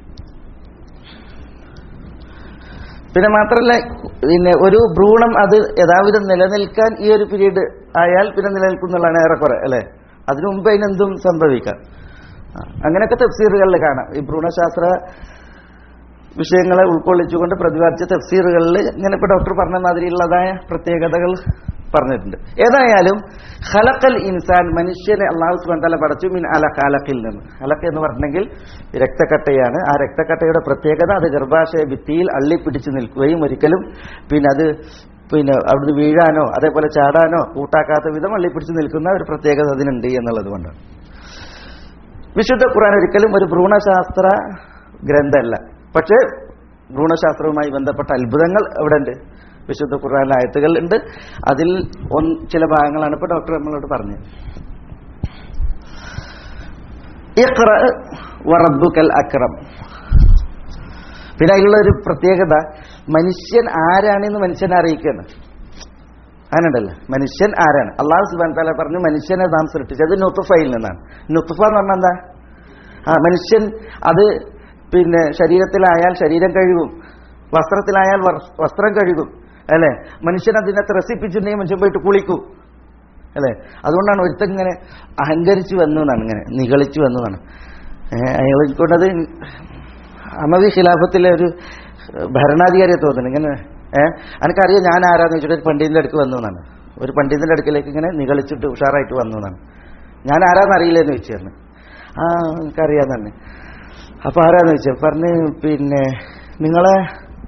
പിന്നെ മാത്രല്ല പിന്നെ ഒരു ഭ്രൂണം അത് യഥാവിധം നിലനിൽക്കാൻ ഈ ഒരു പീരീഡ് ആയാൽ പിന്നെ നിലനിൽക്കുന്നുള്ളതാണ് ഏറെക്കുറെ അല്ലെ അതിനു മുമ്പ് അതിനെന്തും സംഭവിക്കാം ആ, അങ്ങനെയൊക്കെ തഫ്സീറുകളിൽ കാണാം ഈ ഭ്രൂണശാസ്ത്ര വിഷയങ്ങളെ ഉൾക്കൊള്ളിച്ചുകൊണ്ട് പ്രതിപാദിച്ച തഫ്സീറുകളിൽ ഇങ്ങനെ ഇപ്പൊ ഡോക്ടർ പറഞ്ഞ മാതിരിയുള്ളതായ പ്രത്യേകതകൾ പറഞ്ഞിട്ടുണ്ട് ഏതായാലും ഖലഖൽ ഇൻസാൻ മനുഷ്യനെ അള്ളാഹു സുബ്ഹാനഹു വ തആല പടച്ചു മിൻ അല ഖലഖിൽ നിന്ന് അലക്ക് എന്ന് പറഞ്ഞെങ്കിൽ രക്തക്കട്ടയാണ് ആ രക്തക്കട്ടയുടെ പ്രത്യേകത അത് ഗർഭാശയ ഭിത്തിയിൽ അള്ളിപ്പിടിച്ച് നിൽക്കുകയും ഒരിക്കലും പിന്നെ അത് പിന്നെ അവിടുന്ന് വീഴാനോ അതേപോലെ ചാടാനോ കൂട്ടാക്കാത്ത വിധം അള്ളിപ്പിടിച്ച് നിൽക്കുന്ന ഒരു പ്രത്യേകത അതിനുണ്ട് എന്നുള്ളത് കൊണ്ടാണ് വിശുദ്ധ ഖുർആൻ ഒരിക്കലും ഒരു ഭ്രൂണശാസ്ത്ര ഗ്രന്ഥമല്ല പക്ഷേ ഭ്രൂണശാസ്ത്രവുമായി ബന്ധപ്പെട്ട അത്ഭുതങ്ങൾ അവിടെ ഉണ്ട് വിശുദ്ധ ഖുർആൻ ആയത്തുകൾ ഉണ്ട് അതിൽ ഒന്ന് ചില ഭാഗങ്ങളാണ് ഇപ്പോൾ ഡോക്ടർ നമ്മളോട് പറഞ്ഞത് ഇഖ്റ വറബ്ബുക്കൽ അക്രം പിന്നെ അതിലുള്ള ഒരു പ്രത്യേകത മനുഷ്യൻ ആരാണെന്ന് മനുഷ്യനെ അറിയിക്കുകയാണ് അങ്ങനെയുണ്ടല്ലോ മനുഷ്യൻ ആരാണ് അള്ളാഹു സുബാൻ താല പറഞ്ഞു മനുഷ്യനെ നാം സൃഷ്ടിച്ചത് നുത്തുഫയിൽ നിന്നാണ് നുത്തുഫ എന്ന് പറഞ്ഞാൽ എന്താ ആ മനുഷ്യൻ അത് പിന്നെ ശരീരത്തിലായാൽ ശരീരം കഴുകും വസ്ത്രത്തിലായാൽ വർ- വസ്ത്രം കഴുകും അല്ലേ മനുഷ്യൻ അതിനെ ത്രസിപ്പിച്ചിട്ടുണ്ടെങ്കിൽ മനുഷ്യൻ പോയിട്ട് കുളിക്കും അല്ലേ അതുകൊണ്ടാണ് ഒരുത്തൻ ഇങ്ങനെ അഹങ്കരിച്ചു വന്നു എന്നാണ് ഇങ്ങനെ നിഗളിച്ചു വന്നു എന്നാണ് അയാൾ കൊണ്ടത് അമവി ഖിലാഫത്തിലെ ഒരു ഭരണാധികാരിയെ തോന്നുന്നു ഇങ്ങനെ ഏഹ് എനിക്കറിയാം ഞാൻ ആരാന്ന് വെച്ചിട്ട് ഒരു പണ്ഡിതിന്റെ അടുക്ക് വന്നു എന്നാണ് ഒരു പണ്ഡിതിന്റെ അടുക്കിലേക്ക് ഇങ്ങനെ നിഗളിച്ചിട്ട് ഉഷാറായിട്ട് വന്നു എന്നാണ് ഞാൻ ആരാന്ന് അറിയില്ലെന്ന് ചോദിച്ചു ആ എനിക്കറിയാം തന്നെ അപ്പൊ ആരാന്ന് ചോദിച്ചു പറഞ്ഞ് പിന്നെ നിങ്ങളെ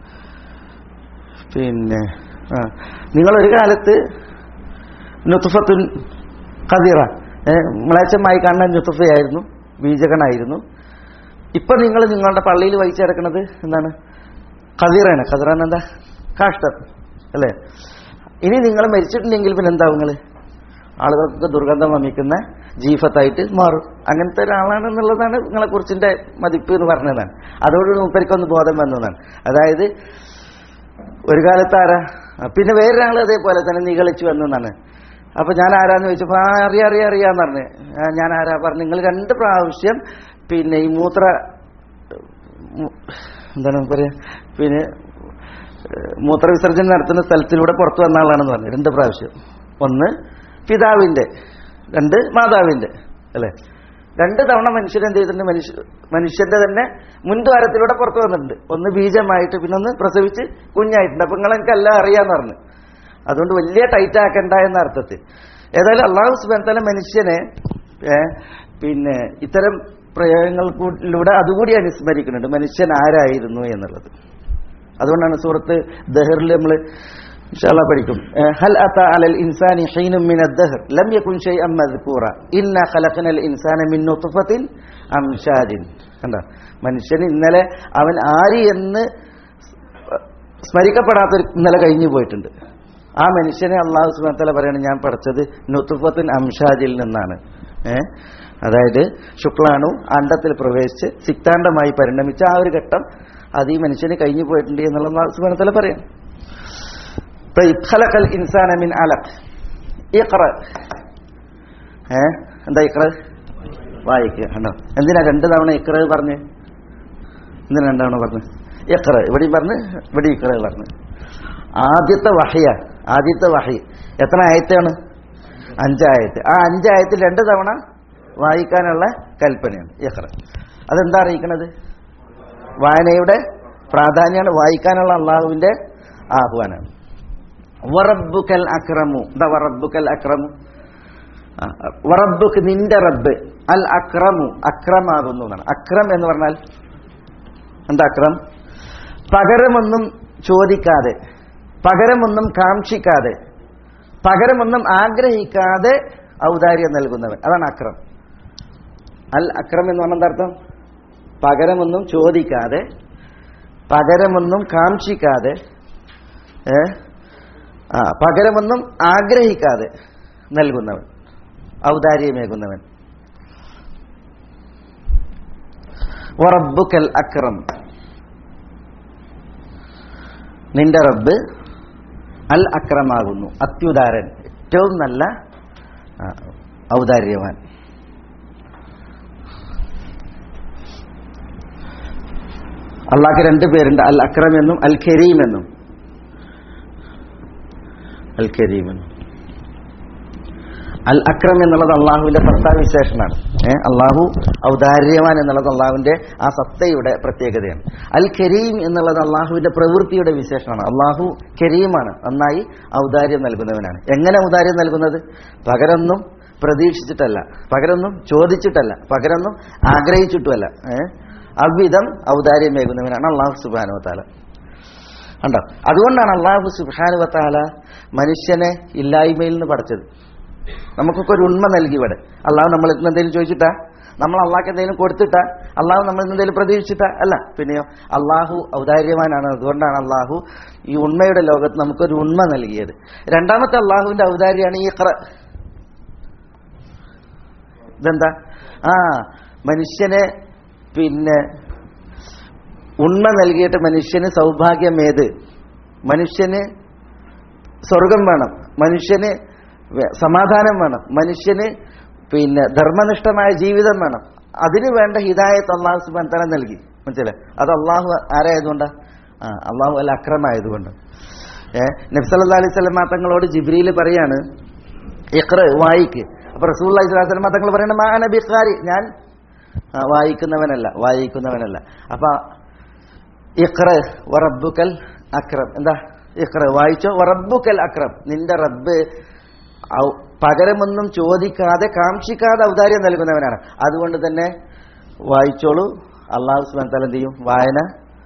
പിന്നെ ആ നിങ്ങളൊരു കാലത്ത് നുത്തുഫത്തുൻ കതിറ മ്ലേച്ഛമായി കാണാൻ നുത്തുഫയായിരുന്നു ബീജകനായിരുന്നു ഇപ്പൊ നിങ്ങൾ നിങ്ങളുടെ പള്ളിയിൽ വഹിച്ചു കിടക്കുന്നത് എന്താണ് കതിറാണ് കതിറാണ് എന്താ കാഷ്ടം അല്ലേ ഇനി നിങ്ങൾ മരിച്ചിട്ടുണ്ടെങ്കിൽ പിന്നെ എന്താവും നിങ്ങൾ ആളുകൾക്ക് ദുർഗന്ധം വമിക്കുന്ന ജീഫത്തായിട്ട് മാറും അങ്ങനത്തെ ഒരാളാണെന്നുള്ളതാണ് നിങ്ങളെ കുറിച്ചിന്റെ മതിപ്പ് എന്ന് പറഞ്ഞതാണ് അതോടുകൂടി മൂപ്പരിക്കൊന്ന് ബോധം വന്നതാണ് അതായത് ഒരു കാലത്ത് ആരാ ആ, പിന്നെ വേറൊരാൾ അതേപോലെ തന്നെ നികളിച്ചു വന്നതാണ് അപ്പൊ ഞാൻ ആരാന്ന് ചോദിച്ചപ്പോ ആ അറിയാം അറിയാം അറിയാന്ന് പറഞ്ഞു ആ, ഞാൻ ആരാ പറഞ്ഞു നിങ്ങൾ രണ്ട് പ്രാവശ്യം പിന്നെ ഈ മൂത്ര മു- എന്താണ് പറയാ പിന്നെ ഏഹ്, മൂത്രവിസർജനം നടത്തുന്ന സ്ഥലത്തിലൂടെ പുറത്തു വന്ന ആളാണെന്ന് പറഞ്ഞു രണ്ട് പ്രാവശ്യം ഒന്ന് പിതാവിന്റെ രണ്ട് മാതാവിന്റെ അല്ലെ രണ്ട് തവണ മനുഷ്യൻ എന്ത് ചെയ്തിട്ടുണ്ട് മനുഷ്യ മനുഷ്യന്റെ തന്നെ മുൻദ്വാരത്തിലൂടെ പുറത്തു വന്നിട്ടുണ്ട് ഒന്ന് ബീജമായിട്ട് പിന്നെ ഒന്ന് പ്രസവിച്ച് കുഞ്ഞായിട്ടുണ്ട് അപ്പൊ നിങ്ങൾക്ക് എല്ലാം അറിയാന്ന് പറഞ്ഞു അതുകൊണ്ട് വലിയ ടൈറ്റ് ആക്കണ്ട എന്ന അർത്ഥത്തിൽ ഏതായാലും അള്ളാഹു സുബാൻ തല മനുഷ്യനെ ഏ, പിന്നെ ഇത്തരം പ്രയോഗങ്ങളിലൂടെ അതുകൂടി അനുസ്മരിക്കുന്നുണ്ട് മനുഷ്യൻ ആരായിരുന്നു എന്നുള്ളത് അതുകൊണ്ടാണ് സൂറത്ത് ദഹറിൽ നമ്മൾ ഇൻഷാല്ലാ പഠിക്കും ഏ, ഹൽ അത അലൽ ഇൻസാനി ഹീനും മിന ദഹർ ലം യകുൻ ഷൈഅൻ മദ്കൂറ ഇന്ന ഖലഖനൽ ഇൻസാന മിൻ നുത്ഫത്തിൻ അംഷാജിൻ കണ്ട മനുഷ്യൻ ഇന്നലെ അവൻ ആര് എന്ന് സ്മരിക്കപ്പെടാത്തൊരു ഇന്നലെ കഴിഞ്ഞു പോയിട്ടുണ്ട് ആ മനുഷ്യനെ അള്ളാഹു സുബാനത്തല പറയണം ഞാൻ പഠിച്ചത് നുത്തുഫത്തിൻ അംഷാജിൽ നിന്നാണ് ഏ അതായത് ശുക്ലാണു അണ്ടത്തിൽ പ്രവേശിച്ച് സിക്താണ്ഡമായി പരിണമിച്ച ആ ഒരു ഘട്ടം അത് ഈ മനുഷ്യന് കഴിഞ്ഞു പോയിട്ടുണ്ട് എന്നുള്ള അള്ളാഹു സുബാനത്തല പറയാം طيب خلق الإنسان من علق اقرأ ഏ എന്താ ഇക്ര വായിക്കുക കണ്ടോ എന്തിനാ രണ്ട് തവണ ഇക്ര പറഞ്ഞ് എന്തിനാ രണ്ട് തവണ പറഞ്ഞ് ഇക്ര ഇവിടെയും പറഞ്ഞ് ഇവിടെ ഇക്ര പറഞ്ഞ് ആദ്യത്തെ വഹയ ആദ്യത്തെ വഹി എത്ര ആയത്താണ് അഞ്ചായത്ത് ആ അഞ്ചായത്തിൽ രണ്ട് തവണ വായിക്കാനുള്ള കൽപ്പനയാണ് ഇഖ്റ അതെന്താ അറിയിക്കണത് വായനയുടെ പ്രാധാന്യമാണ് വായിക്കാനുള്ള അള്ളാഹുവിന്റെ ആഹ്വാനമാണ് വറബുക്കൽ അക്രമു എന്താ വറബുക്കൽ അക്രമു ആ, വറബ്ബുക്ക് നിന്റെ റബ്ബ് അൽ അക്രമു അക്രമാകുന്നു എന്നാണ് അക്രം എന്ന് പറഞ്ഞാൽ എന്താ അക്രം പകരമൊന്നും ചോദിക്കാതെ പകരമൊന്നും കാക്ഷിക്കാതെ പകരമൊന്നും ആഗ്രഹിക്കാതെ ഔദാര്യം നൽകുന്നവൻ അതാണ് അക്രം അൽ അക്രം എന്ന് പറഞ്ഞാൽ എന്താ അർത്ഥം പകരമൊന്നും ചോദിക്കാതെ പകരമൊന്നും കാക്ഷിക്കാതെ ഏ ആ പകരമൊന്നും ആഗ്രഹിക്കാതെ നൽകുന്നവൻ ഔദാര്യമേകുന്നവൻ വറബ്ബുക്കൽ അക്രം നിന്റെ റബ്ബ് അൽ അക്രമാകുന്നു അത്യുദാരൻ ഏറ്റവും നല്ല ആ, ഔദാര്യവാൻ അള്ളാഹ്ക്ക് രണ്ട് പേരുണ്ട് അൽ അക്രം എന്നും അൽ കരീം എന്നും അൽ കരീം എന്നും അൽ അക്രം എന്നുള്ളത് അള്ളാഹുവിന്റെ സത്താവിശേഷനാണ് ഏഹ് അള്ളാഹു ഔദാര്യവാൻ എന്നുള്ളത് അള്ളാഹുവിന്റെ ആ സത്തയുടെ പ്രത്യേകതയാണ് അൽ കരീം എന്നുള്ളത് അള്ളാഹുവിന്റെ പ്രവൃത്തിയുടെ വിശേഷമാണ് അള്ളാഹു കരീമാണ് നന്നായി ഔദാര്യം നൽകുന്നവനാണ് എങ്ങനെ ഔദാര്യം നൽകുന്നത് പകരൊന്നും പ്രതീക്ഷിച്ചിട്ടല്ല പകരൊന്നും ചോദിച്ചിട്ടല്ല പകരൊന്നും ആഗ്രഹിച്ചിട്ടുമല്ല ഏഹ് അവിധം ഔദാര്യമേകുന്നവനാണ് അള്ളാഹു സുബാനുവത്താല ഉണ്ടോ അതുകൊണ്ടാണ് അള്ളാഹു സുബാനുവത്താല മനുഷ്യനെ ഇല്ലായ്മയിൽ നിന്ന് പഠിച്ചത് നമുക്കൊക്കെ ഒരു ഉണ്മ നൽകി ഇവിടെ അള്ളാഹു നമ്മൾ എന്തെങ്കിലും ചോദിച്ചിട്ടാ നമ്മൾ അള്ളാഹ്ക്ക് എന്തെങ്കിലും കൊടുത്തിട്ടാ അള്ളാഹു നമ്മൾ എന്തെങ്കിലും പ്രതീക്ഷിച്ചിട്ടാ അല്ല പിന്നെയോ അള്ളാഹു ഔദാര്യവാനാണ് അതുകൊണ്ടാണ് അള്ളാഹു ഈ ഉണ്മയുടെ ലോകത്ത് നമുക്കൊരു ഉണ്മ നൽകിയത് രണ്ടാമത്തെ അള്ളാഹുവിന്റെ ഔദാര്യമാണ് ഈ ഖ്ര ഇതെന്താ ആ മനുഷ്യനെ പിന്നെ ഉണ്മ നൽകിയിട്ട് മനുഷ്യന് സൗഭാഗ്യമേത് മനുഷ്യന് സ്വർഗം വേണം മനുഷ്യന് വേ- സമാധാനം വേണം മനുഷ്യന് പിന്നെ ധർമ്മനിഷ്ഠമായ ജീവിതം വേണം അതിന് വേണ്ട ഹിദായത്ത് അള്ളാഹു സുബാൻ തല നൽകി മനസ്സിലായി അത് അള്ളാഹു ആരായതുകൊണ്ടാ ആ അള്ളാഹു അല്ല അക്രമായതുകൊണ്ട് ഏഹ് നബ്സല്ലാ അലൈഹി സ്വലം തങ്ങളോട് ജിബ്രീൽ പറയാണ് ഇഖ്ര വായിക്ക് അപ്പൊ റസൂൽ അലൈഹി സ്വലാം തങ്ങൾ പറയണ മാ അന ബിഖാരി ഞാൻ ആ, വായിക്കുന്നവനല്ല വായിക്കുന്നവനല്ല അപ്പൊ ഇഖ്ര വറബ്ബുക്കൽ അക്രം എന്താ ഇഖ്ര വായിച്ചോ വറബ്ബുക്കൽ അക്രം നിന്റെ റബ്ബ് ഔ- പകരമൊന്നും ചോദിക്കാതെ കാക്ഷിക്കാതെ ഔദാര്യം നൽകുന്നവനാണ് അതുകൊണ്ട് തന്നെ വായിച്ചോളൂ അള്ളാഹു സുബാൻ തല എന്ത് ചെയ്യും വായന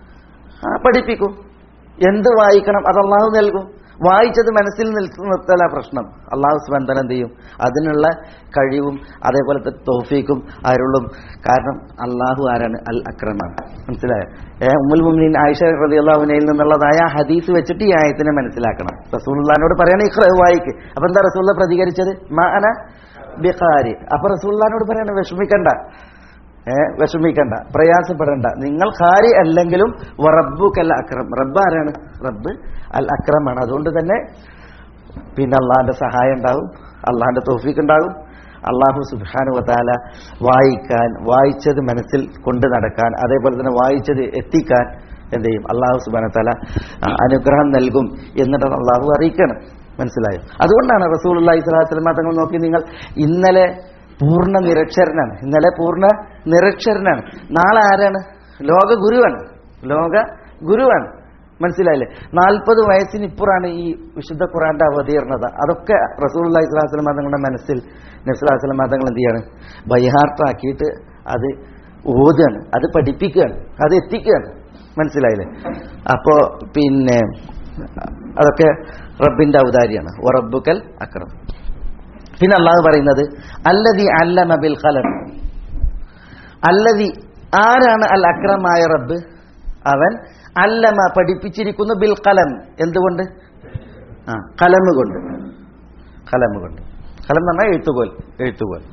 ആ, പഠിപ്പിക്കും എന്ത് വായിക്കണം അത് അള്ളാഹു നൽകും വായിച്ചത് മനസ്സിൽ നിൽക്കുന്ന നിർത്തല പ്രശ്നം അള്ളാഹു സുബാൻ തല എന്ത് ചെയ്യും അതിനുള്ള കഴിവും അതേപോലത്തെ തോഫീക്കും അരുളും കാരണം അള്ളാഹു ആരാണ് അൽ അക്രമാണ് മനസ്സിലായോ ഏ ഉമ്മുൽ മുമിനീൻ ആയിഷ റതി അള്ളാഹുനയിൽ നിന്നുള്ളതായ ആ ഹദീസ് വെച്ചിട്ട് ഈ ആയത്തിനെ മനസ്സിലാക്കണം റസൂള്ളഹാനോട് പറയണ ഇഖ്ര വായിക്ക് അപ്പൊ എന്താ റസൂള്ള പ്രതികരിച്ചത് മാ അന ബിഖാരി അപ്പൊ റസൂള്ളഹാനോട് പറയണ വിഷമിക്കണ്ട ഏ വിഷമിക്കണ്ട പ്രയാസപ്പെടണ്ട നിങ്ങൾ ഖാരി അല്ലെങ്കിലും റബ്ബുക്കൽ അക്രം റബ്ബ് ആരാണ് റബ്ബ് അൽ അക്രമാണ് അതുകൊണ്ട് തന്നെ പിന്നെ അള്ളാഹിന്റെ സഹായം ഉണ്ടാവും അള്ളാഹിന്റെ തോഫീക്ക് ഉണ്ടാകും അള്ളാഹു സുബാനു വതാല വായിക്കാൻ വായിച്ചത് മനസ്സിൽ കൊണ്ടു നടക്കാൻ അതേപോലെ തന്നെ വായിച്ചത് എത്തിക്കാൻ എന്ത് ചെയ്യും അള്ളാഹു സുബാന തല അനുഗ്രഹം നൽകും എന്നിട്ട് അള്ളാഹു അറിയിക്കണം മനസ്സിലായോ അതുകൊണ്ടാണ് റസൂൽ അള്ളാഹി സ്വലാസ്ലമ തങ്ങൾ നോക്കി നിങ്ങൾ ഇന്നലെ പൂർണ്ണ നിരക്ഷരനാണ് ഇന്നലെ പൂർണ്ണ നിരക്ഷരനാണ് നാളെ ആരാണ് ലോക ഗുരുവാണ് ലോക ഗുരുവാണ് മനസ്സിലായില്ലേ നാൽപ്പത് വയസ്സിന് ഇപ്പുറാണ് ഈ വിശുദ്ധ ഖുറാന്റെ അവതീർണത അതൊക്കെ റസൂൽ അള്ളഹി സ്വലാസ്ലം തങ്ങളുടെ മനസ്സിൽ നസ്ലാസ്ലം തങ്ങൾ എന്ത് ചെയ്യാണ് ബൈഹാർട്ടാക്കിയിട്ട് അത് ഓതുകയാണ് അത് പഠിപ്പിക്കുകയാണ് അത് എത്തിക്കുകയാണ് മനസ്സിലായില്ലേ അപ്പോ പിന്നെ അതൊക്കെ റബ്ബിന്റെ ഔദാര്യാണ് ഒ റബ്ബുക്കൽ അക്രം പിന്നെ അള്ളാഹു പറയുന്നത് അല്ലതി അല്ലമ ബിൽ ഖലം അല്ലതി ആരാണ് അൽ അക്രമായ റബ്ബ് അവൻ അല്ലമ പഠിപ്പിച്ചിരിക്കുന്നു ബിൽ കലം എന്തുകൊണ്ട് ആ കലമ് കൊണ്ട് കലമ് കൊണ്ട് കലം എന്ന് പറഞ്ഞാൽ എഴുത്തുകോൽ എഴുത്തുകോൽ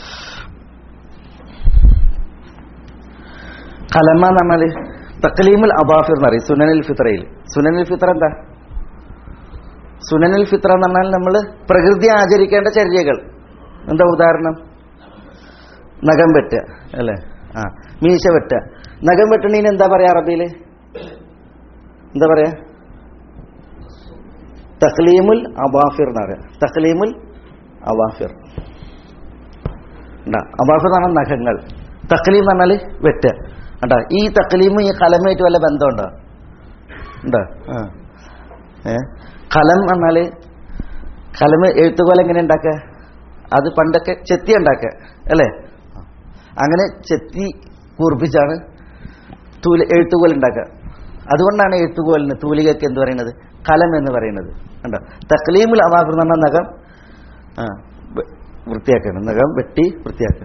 കലമ എന്ന് പറഞ്ഞാൽ തക്ലീമുൽ അബാഫിർ എന്ന് പറയും സുനനിൽ ഫിത്രയിൽ സുനനിൽ ഫിത്ര എന്താ സുനനിൽ ഫിത്ര എന്ന് പറഞ്ഞാൽ നമ്മൾ പ്രകൃതി ആചരിക്കേണ്ട ചര്യകൾ എന്താ ഉദാഹരണം നഖം വെട്ടുക അല്ലേ ആ മീശ വെട്ടുക നഖം വെട്ടണീന് എന്താ പറയാ അറബിയിൽ എന്താ പറയാ തഖ്ലീമുൽ അബാഫിർ എന്ന് പറയാം തഖ്ലീമുൽ അബാഫിർ ഉണ്ടാ അബാഫിർ എന്ന് പറഞ്ഞാൽ നഖങ്ങൾ തഖ്ലീം എന്ന് പറഞ്ഞാൽ വെട്ടുക ഉണ്ടാ ഈ തഖ്ലീമും ഈ കലമായിട്ട് വല്ല ബന്ധമുണ്ടോ ഉണ്ടോ ആ ഏ കലം പറഞ്ഞാൽ കലം എഴുത്തുകോല എങ്ങനെ ഉണ്ടാക്കുക അത് പണ്ടൊക്കെ ചെത്തി ഉണ്ടാക്കുക അല്ലേ അങ്ങനെ ചെത്തി കൂർപ്പിച്ചാണ് തൂല എഴുത്തുകോൽ ഉണ്ടാക്കുക അതുകൊണ്ടാണ് എഴുത്തുകോലിന് തൂലികയ്ക്ക് എന്ത് പറയുന്നത് കലം എന്ന് പറയുന്നത് കണ്ടോ തക്ലീമുൽ അമാഫിർ എന്ന് പറഞ്ഞ നഖം ആ വെ- വൃത്തിയാക്കണം നഖം വെട്ടി വൃത്തിയാക്കണം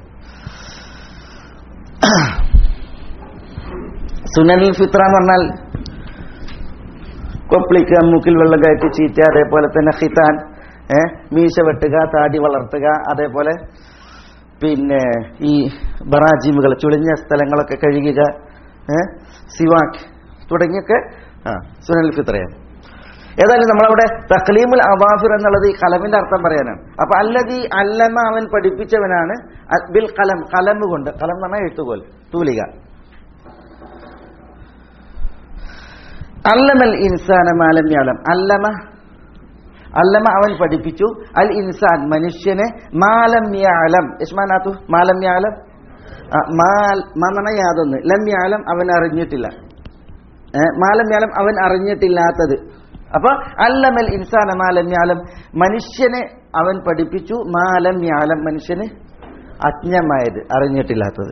സുനനിൽ ഫിത്ര എന്ന് പറഞ്ഞാൽ കൊപ്പിളിക്കുക മൂക്കിൽ വെള്ളം കയറ്റി ചീറ്റ അതേപോലെ തന്നെ ഹിത്താൻ ഏ മീശ വെട്ടുക താടി വളർത്തുക അതേപോലെ പിന്നെ ഈ ബറാജീമുകൾ ചുളിഞ്ഞ സ്ഥലങ്ങളൊക്കെ കഴുകുക ഏ സിവാക്ക് തുടങ്ങിയൊക്കെ ആ സുനൽ ഫിത്രയാണ് ഏതായാലും നമ്മളവിടെ തക്ലീമുൽ അബാഫിർ എന്നുള്ളത് ഈ കലമിന്റെ അർത്ഥം പറയാനാണ് അപ്പൊ അല്ലതി അല്ലമ അവൻ പഠിപ്പിച്ചവനാണ് അ- ബിൽ കലം കലം കൊണ്ട് കലം എന്ന് പറഞ്ഞാൽ എഴുത്തുകോൽ തൂലിക അല്ലമൽ ഇൻസാന മാലം യാലം അല്ലമ അല്ലമ അവൻ പഠിപ്പിച്ചു അൽ ഇൻസാൻ മനുഷ്യനെ മാലം യാലം യസ്മാനാത്തു മാലം യാലം ആ, മാൽ മമണ യാതൊന്ന് ലം യാലം അവൻ അറിഞ്ഞിട്ടില്ല ഏ, മാലം യാലം അവൻ അറിഞ്ഞിട്ടില്ലാത്തത് അപ്പൊ അല്ലമൽ ഇൻസാന മാലം യാലം മനുഷ്യനെ അവൻ പഠിപ്പിച്ചു മാലം യാലം മനുഷ്യന് അജ്ഞമായത് അറിഞ്ഞിട്ടില്ലാത്തത്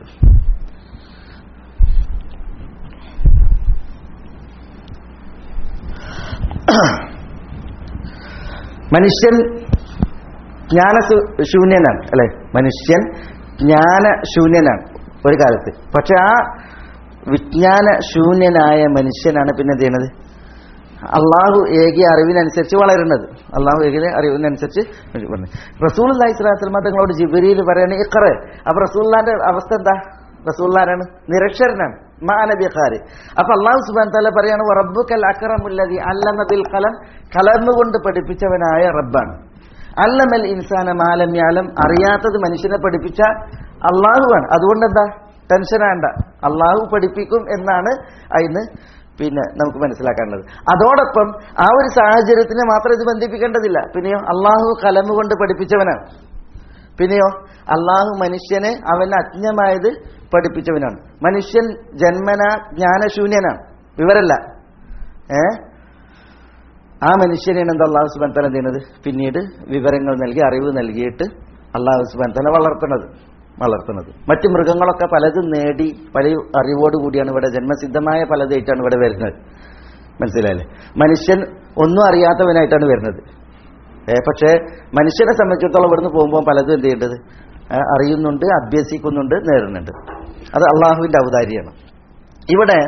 മനുഷ്യൻ ജ്ഞാന ശൂന്യനാണ് അല്ലെ മനുഷ്യൻ ജ്ഞാന ശൂന്യനാണ് ഒരു കാലത്ത് പക്ഷെ ആ വിജ്ഞാന ശൂന്യനായ മനുഷ്യനാണ് പിന്നെ എന്ത് ചെയ്യണത് അള്ളാഹു ഏകിയ അറിവിനനുസരിച്ച് വളരുന്നത് അള്ളാഹു ഏകിയ അറിവിനനുസരിച്ച് പറഞ്ഞു റസൂൽ അള്ളാഹി സ്വലാസ്ലമ തങ്ങളോട് ജിബിരിയിൽ പറയണ ഇക്കറ് അപ്പൊ റസൂല്ലാന്റെ അവസ്ഥ എന്താ റസൂല്ലാരാണ് നിരക്ഷരനാണ് മാനബിഖാര് അപ്പൊ അള്ളാഹു സുബാൻ തല പറയാണ് റബ്ബുക്കൽ അക്രമുല്ലതി അല്ലമ ബിൽ കലം കലർന്നുകൊണ്ട് പഠിപ്പിച്ചവനായ റബ്ബാണ് അല്ലമൽ ഇൻസാന മാലം യാലം അറിയാത്തത് മനുഷ്യനെ പഠിപ്പിച്ച അള്ളാഹുവാണ് അതുകൊണ്ട് എന്താ ടെൻഷൻ വേണ്ട അള്ളാഹു പഠിപ്പിക്കും എന്നാണ് അതിന് പിന്നെ നമുക്ക് മനസ്സിലാക്കാനുള്ളത് അതോടൊപ്പം ആ ഒരു സാഹചര്യത്തിനെ മാത്രം ഇത് ബന്ധിപ്പിക്കേണ്ടതില്ല പിന്നെയോ അള്ളാഹു കലമ കൊണ്ട് പഠിപ്പിച്ചവനാണ് പിന്നെയോ അള്ളാഹു മനുഷ്യനെ അവന് അജ്ഞമായത് പഠിപ്പിച്ചവനാണ് മനുഷ്യൻ ജന്മന ജ്ഞാനശൂന്യനാണ് വിവരല്ല ഏ ആ മനുഷ്യനെയാണ് എന്താ അള്ളാഹു സുബാൻ തല ചെയ്യുന്നത് പിന്നീട് വിവരങ്ങൾ നൽകി അറിവ് നൽകിയിട്ട് അള്ളാഹു സുബാൻ തല വളർത്തുന്നത് വളർത്തുന്നത് മറ്റു മൃഗങ്ങളൊക്കെ പലതും നേടി പല അറിവോട് കൂടിയാണ് ഇവിടെ ജന്മസിദ്ധമായ പലതായിട്ടാണ് ഇവിടെ വരുന്നത് മനസ്സിലായില്ലേ മനുഷ്യൻ ഒന്നും അറിയാത്തവനായിട്ടാണ് വരുന്നത് ഏ, പക്ഷേ മനുഷ്യനെ സംബന്ധിച്ചിടത്തോളം ഇവിടുന്ന് പോകുമ്പോൾ പലതും എന്ത് ചെയ്യേണ്ടത് ഏ, അറിയുന്നുണ്ട് അഭ്യസിക്കുന്നുണ്ട് നേടുന്നുണ്ട് അത് അള്ളാഹുവിന്റെ ഔദാര്യമാണ് ഇവിടെ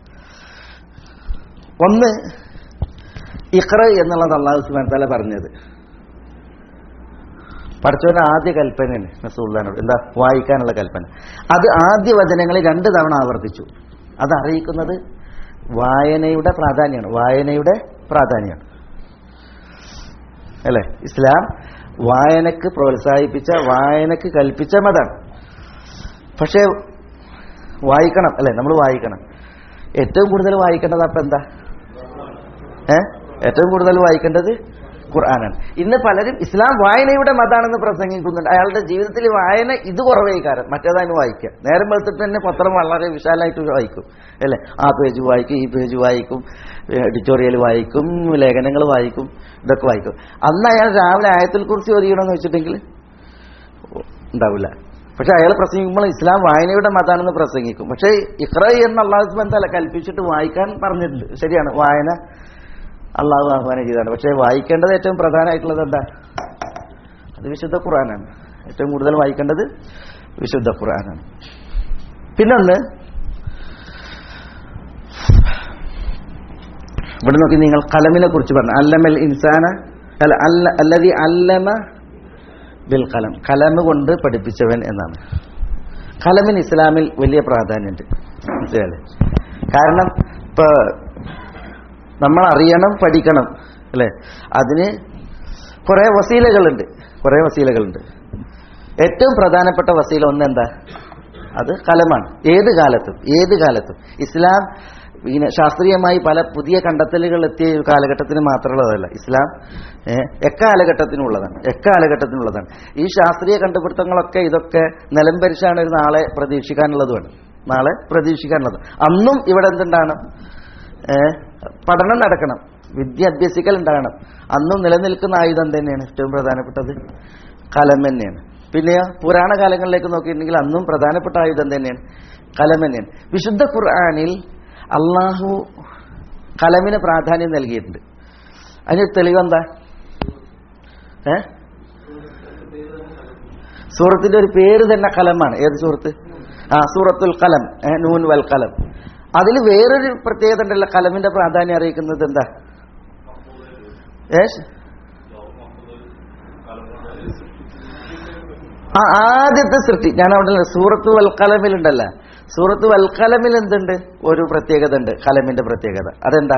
ഒന്ന് ഇഖ്റ എന്നുള്ളത് അള്ളാഹു സുബാൻ തല പറഞ്ഞത് പഠിച്ചവന്റെ ആദ്യ കൽപ്പനയാണ് നസൂള്ളാനോട് എന്താ വായിക്കാനുള്ള കൽപ്പന അത് ആദ്യ വചനങ്ങളിൽ രണ്ട് തവണ ആവർത്തിച്ചു അത് അറിയിക്കുന്നത് വായനയുടെ പ്രാധാന്യമാണ് വായനയുടെ പ്രാധാന്യമാണ് അല്ലേ ഇസ്ലാം വായനക്ക് പ്രോത്സാഹിപ്പിച്ച വായനക്ക് കൽപ്പിച്ച മതാണ് പക്ഷേ വായിക്കണം അല്ലേ നമ്മൾ വായിക്കണം ഏറ്റവും കൂടുതൽ വായിക്കേണ്ടത് അപ്പം എന്താ ഏ ഏറ്റവും കൂടുതൽ വായിക്കേണ്ടത് ഖുർആനാണ് ഇന്ന് പലരും ഇസ്ലാം വായനയുടെ മതാണെന്ന് പ്രസംഗിക്കുന്നുണ്ട് അയാളുടെ ജീവിതത്തിൽ വായന ഇത് കുറവേ കാരണം മറ്റേതാണ് വായിക്കുക നേരം വെളുത്തിട്ട് തന്നെ പത്രം വളരെ വിശാലമായിട്ട് വായിക്കും അല്ലേ ആ പേജ് വായിക്കും ഈ പേജ് വായിക്കും എഡിറ്റോറിയൽ വായിക്കും ലേഖനങ്ങൾ വായിക്കും ഇതൊക്കെ വായിക്കും അന്ന് അയാൾ രാവിലെ ആയത്തിൽ കുറിച്ച് ഒതുങ്ങണമെന്ന് വെച്ചിട്ടുണ്ടെങ്കിൽ ഉണ്ടാവില്ല പക്ഷെ അയാൾ പ്രസംഗിക്കുമ്പോൾ ഇസ്ലാം വായനയുടെ മതാണെന്ന് പ്രസംഗിക്കും പക്ഷേ ഇഖ്റ എന്ന് അള്ളാഹു ബന്ധമല്ല കൽപ്പിച്ചിട്ട് വായിക്കാൻ പറഞ്ഞിട്ടുണ്ട് ശരിയാണ് വായന അള്ളാഹു ആഹ്വാനം ചെയ്താണ് പക്ഷേ വായിക്കേണ്ടത് ഏറ്റവും പ്രധാനമായിട്ടുള്ളത് എന്താ അത് വിശുദ്ധ ഖുർആനാണ് ഏറ്റവും കൂടുതൽ വായിക്കേണ്ടത് വിശുദ്ധ ഖുർആനാണ് പിന്നൊന്ന് ഇവിടെ നോക്കി നിങ്ങൾ കലമിനെ കുറിച്ച് പറഞ്ഞു അല്ലമൽ ഇൻസാന അല്ല അല്ല അല്ലതി അല്ലമ ബിൽ കലം കലമ് കൊണ്ട് പഠിപ്പിച്ചവൻ എന്നാണ് കലമിന് ഇസ്ലാമിൽ വലിയ പ്രാധാന്യമുണ്ട് മനസ്സിലായല്ലേ കാരണം ഇപ്പൊ നമ്മൾ അറിയണം പഠിക്കണം അല്ലേ അതിന് കുറേ വസീലകളുണ്ട് കുറേ വസീലകളുണ്ട് ഏറ്റവും പ്രധാനപ്പെട്ട വസീല ഒന്നെന്താ അത് കലമാണ് ഏത് കാലത്തും ഏത് കാലത്തും ഇസ്ലാം ഇങ്ങനെ ശാസ്ത്രീയമായി പല പുതിയ കണ്ടെത്തലുകൾ എത്തിയ ഒരു കാലഘട്ടത്തിന് മാത്രമുള്ളതല്ല ഇസ്ലാം ഏഹ്, എക്കാലഘട്ടത്തിനുള്ളതാണ് എക്കാലഘട്ടത്തിനുള്ളതാണ് ഈ ശാസ്ത്രീയ കണ്ടുപിടുത്തങ്ങളൊക്കെ ഇതൊക്കെ നിലംപരിച്ചാണ് ഒരു നാളെ പ്രതീക്ഷിക്കാനുള്ളതുമാണ് നാളെ പ്രതീക്ഷിക്കാനുള്ളത് അന്നും ഇവിടെ എന്തുണ്ടാകണം ഏഹ്, പഠനം നടക്കണം വിദ്യ അഭ്യസിക്കൽ ഉണ്ടാകണം അന്നും നിലനിൽക്കുന്ന ആയുധം തന്നെയാണ് ഏറ്റവും പ്രധാനപ്പെട്ടത് കലം തന്നെയാണ് പിന്നെ പുരാണ കാലങ്ങളിലേക്ക് നോക്കിയിട്ടുണ്ടെങ്കിൽ അന്നും പ്രധാനപ്പെട്ട ആയുധം തന്നെയാണ് കലം തന്നെയാണ് വിശുദ്ധ ഖുർആാനിൽ അള്ളാഹു കലമിന് പ്രാധാന്യം നൽകിയിട്ടുണ്ട് അതിന് തെളിവെന്താ ഏ സൂറത്തിന്റെ ഒരു പേര് തന്നെ കലമാണ് ഏത് സൂറത്ത് ആ സൂറത്തുൽ കലം ഏ, നൂൻ വൽ കലം അതിൽ വേറൊരു പ്രത്യേകത ഉണ്ടല്ലോ കലമിന്റെ പ്രാധാന്യം അറിയിക്കുന്നത് എന്താ ഏഷ് ആ ആദ്യത്തെ സൃഷ്ടി ഞാൻ അവിടെ സൂറത്ത് വൽക്കലമിലുണ്ടല്ലോ സൂറത്ത് വൽക്കലമിൽ എന്തുണ്ട് ഒരു പ്രത്യേകത ഉണ്ട് കലമിന്റെ പ്രത്യേകത അതെന്താ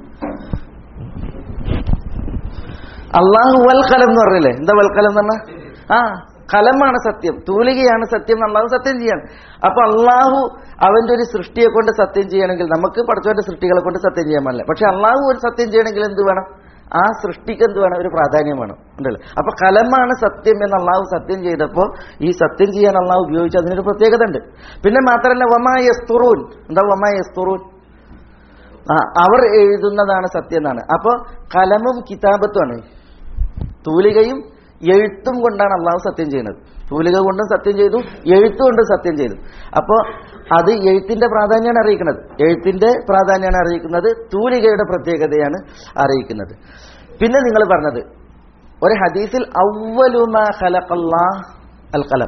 അള്ളാഹു വൽ കലം എന്ന് പറഞ്ഞില്ലേ എന്താ വൽക്കലം എന്ന് പറഞ്ഞാ ആ കലമാണ് സത്യം തൂലികയാണ് സത്യം എന്ന് അള്ളാഹു സത്യം ചെയ്യാണ് അപ്പൊ അള്ളാഹു അവന്റെ ഒരു സൃഷ്ടിയെ കൊണ്ട് സത്യം ചെയ്യണമെങ്കിൽ നമുക്ക് പഠിച്ചവന്റെ സൃഷ്ടികളെ കൊണ്ട് സത്യം ചെയ്യാൻ പാടില്ല പക്ഷെ അള്ളാഹു ഒരു സത്യം ചെയ്യണമെങ്കിൽ എന്ത് വേണം ആ സൃഷ്ടിക്ക് എന്ത് വേണം ഒരു പ്രാധാന്യം വേണം ഉണ്ടല്ലോ അപ്പൊ കലമാണ് സത്യം എന്ന് അള്ളാഹു സത്യം ചെയ്തപ്പോൾ ഈ സത്യം ചെയ്യാൻ അള്ളാഹു ഉപയോഗിച്ച അതിനൊരു പ്രത്യേകത ഉണ്ട് പിന്നെ മാത്രമല്ല വമാ യസ്തുറൂൻ എന്താ വമാ യസ്തുറൂൻ ആ അവർ എഴുതുന്നതാണ് സത്യം എന്നാണ് അപ്പോൾ കലമും കിതാബത്തുമാണ് തൂലികയും എഴുത്തും കൊണ്ടാണ് അള്ളാഹു സത്യം ചെയ്യുന്നത് തൂലിക കൊണ്ടും സത്യം ചെയ്തു എഴുത്തും കൊണ്ടും സത്യം ചെയ്തു അപ്പോൾ അത് എഴുത്തിന്റെ പ്രാധാന്യമാണ് അറിയിക്കുന്നത് എഴുത്തിന്റെ പ്രാധാന്യമാണ് അറിയിക്കുന്നത് തൂലികയുടെ പ്രത്യേകതയാണ് അറിയിക്കുന്നത് പിന്നെ നിങ്ങൾ പറഞ്ഞത് ഒരു ഹദീസിൽ അവലുമാ ഖലഖല്ലാഹ് അൽ കലം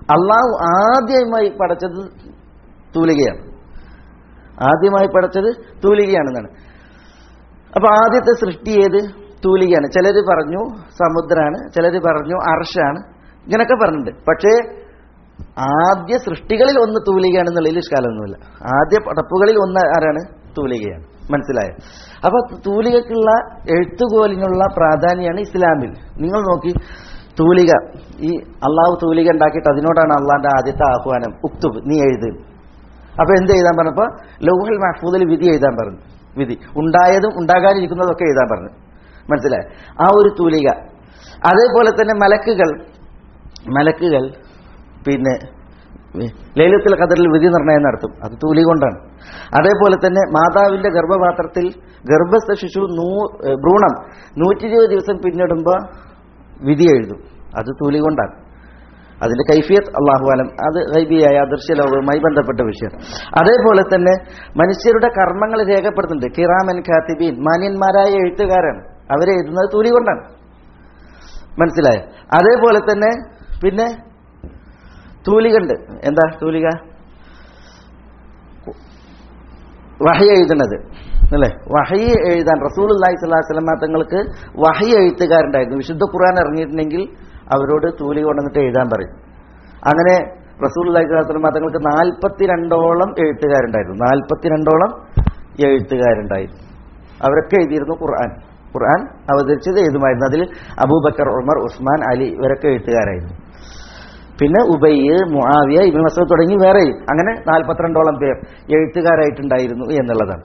അള്ളാഹു ആദ്യമായി പടച്ചത് തൂലികയാണ് ആദ്യമായി പടച്ചത് തൂലികയാണെന്നാണ് അപ്പൊ ആദ്യത്തെ സൃഷ്ടി ഏത് തൂലികയാണ് ചിലർ പറഞ്ഞു സമുദ്രാണ് ചിലർ പറഞ്ഞു അർഷാണ് ഇങ്ങനൊക്കെ പറഞ്ഞിട്ടുണ്ട് പക്ഷേ ആദ്യ സൃഷ്ടികളിൽ ഒന്ന് തൂലികയാണെന്നുള്ളതിൽ ഇഷ്കാലമൊന്നുമില്ല ആദ്യ പടപ്പുകളിൽ ഒന്ന് ആരാണ് തൂലികയാണ് മനസ്സിലായോ അപ്പൊ തൂലികക്കുള്ള എഴുത്തുകോലിനുള്ള പ്രാധാന്യമാണ് ഇസ്ലാമിൽ നിങ്ങൾ നോക്കി തൂലിക ഈ അള്ളാഹു തൂലിക ഉണ്ടാക്കിയിട്ട് അതിനോടാണ് അള്ളാന്റെ ആദ്യത്തെ ആഹ്വാനം ഉക്തുബ് നീ എഴുത് അപ്പൊ എന്ത് എഴുതാൻ പറഞ്ഞപ്പോ ലൗഹൽ മഹ്ഫൂദിൽ വിധി എഴുതാൻ പറഞ്ഞു വിധി ഉണ്ടായതും ഉണ്ടാകാനിരിക്കുന്നതും ഒക്കെ എഴുതാൻ പറഞ്ഞു മനസ്സിലായോ ആ ഒരു തൂലിക അതേപോലെ തന്നെ മലക്കുകൾ മലക്കുകൾ പിന്നെ ലൈലത്തിൽ ഖദറിൽ വിധി നിർണയം നടത്തും അത് തൂലി കൊണ്ടാണ് അതേപോലെ തന്നെ മാതാവിന്റെ ഗർഭപാത്രത്തിൽ ഗർഭസ്ഥ ശിശു നൂ ഏ, ഭ്രൂണം നൂറ്റി ഇരുപത് ദിവസം പിന്നിടുമ്പോൾ വിധി എഴുതും അത് തൂലി കൊണ്ടാണ് അതിന്റെ കൈഫിയത്ത് അള്ളാഹുവാലം അത് ഗൈബിയായ അദൃശ്യ ലോകവുമായി ബന്ധപ്പെട്ട വിഷയം അതേപോലെ തന്നെ മനുഷ്യരുടെ കർമ്മങ്ങൾ രേഖപ്പെടുത്തുന്നുണ്ട് കിറാമൻ ഖാത്തിബീൻ മാന്യന്മാരായ എഴുത്തുകാരാണ് അവരെ എഴുതുന്നത് തൂലി കൊണ്ടാണ് മനസ്സിലായോ അതേപോലെ തന്നെ പിന്നെ തൂലികണ്ട് എന്താ തൂലിക വഹി എഴുതുന്നത് അല്ലേ വഹി എഴുതാൻ റസൂൽ അള്ളാഹി സ്വലാഹു വസ്ലമ തങ്ങൾക്ക് വഹി എഴുത്തുകാരുണ്ടായിരുന്നു വിശുദ്ധ ഖുർആൻ ഇറങ്ങിയിട്ടുണ്ടെങ്കിൽ അവരോട് തൂലിക കൊണ്ടുവന്നിട്ട് എഴുതാൻ പറയും അങ്ങനെ റസൂൽ അള്ളാഹി സ്വലാഹു വസ്ലമ തങ്ങൾക്ക് നാൽപ്പത്തിരണ്ടോളം എഴുത്തുകാരുണ്ടായിരുന്നു നാൽപ്പത്തിരണ്ടോളം എഴുത്തുകാരുണ്ടായിരുന്നു അവരൊക്കെ എഴുതിയിരുന്നു ഖുർആൻ ഖുർആൻ അവതരിച്ചത് എഴുതുമായിരുന്നു അതിൽ അബൂബക്കർ ഉമർ ഉസ്മാൻ അലി ഇവരൊക്കെ എഴുത്തുകാരായിരുന്നു പിന്നെ ഉബയ്യ് മുആവിയ ഇബിൻ മസൂദ് തുടങ്ങി വേറെയും അങ്ങനെ നാൽപ്പത്തിരണ്ടോളം പേർ എഴുത്തുകാരായിട്ടുണ്ടായിരുന്നു എന്നുള്ളതാണ്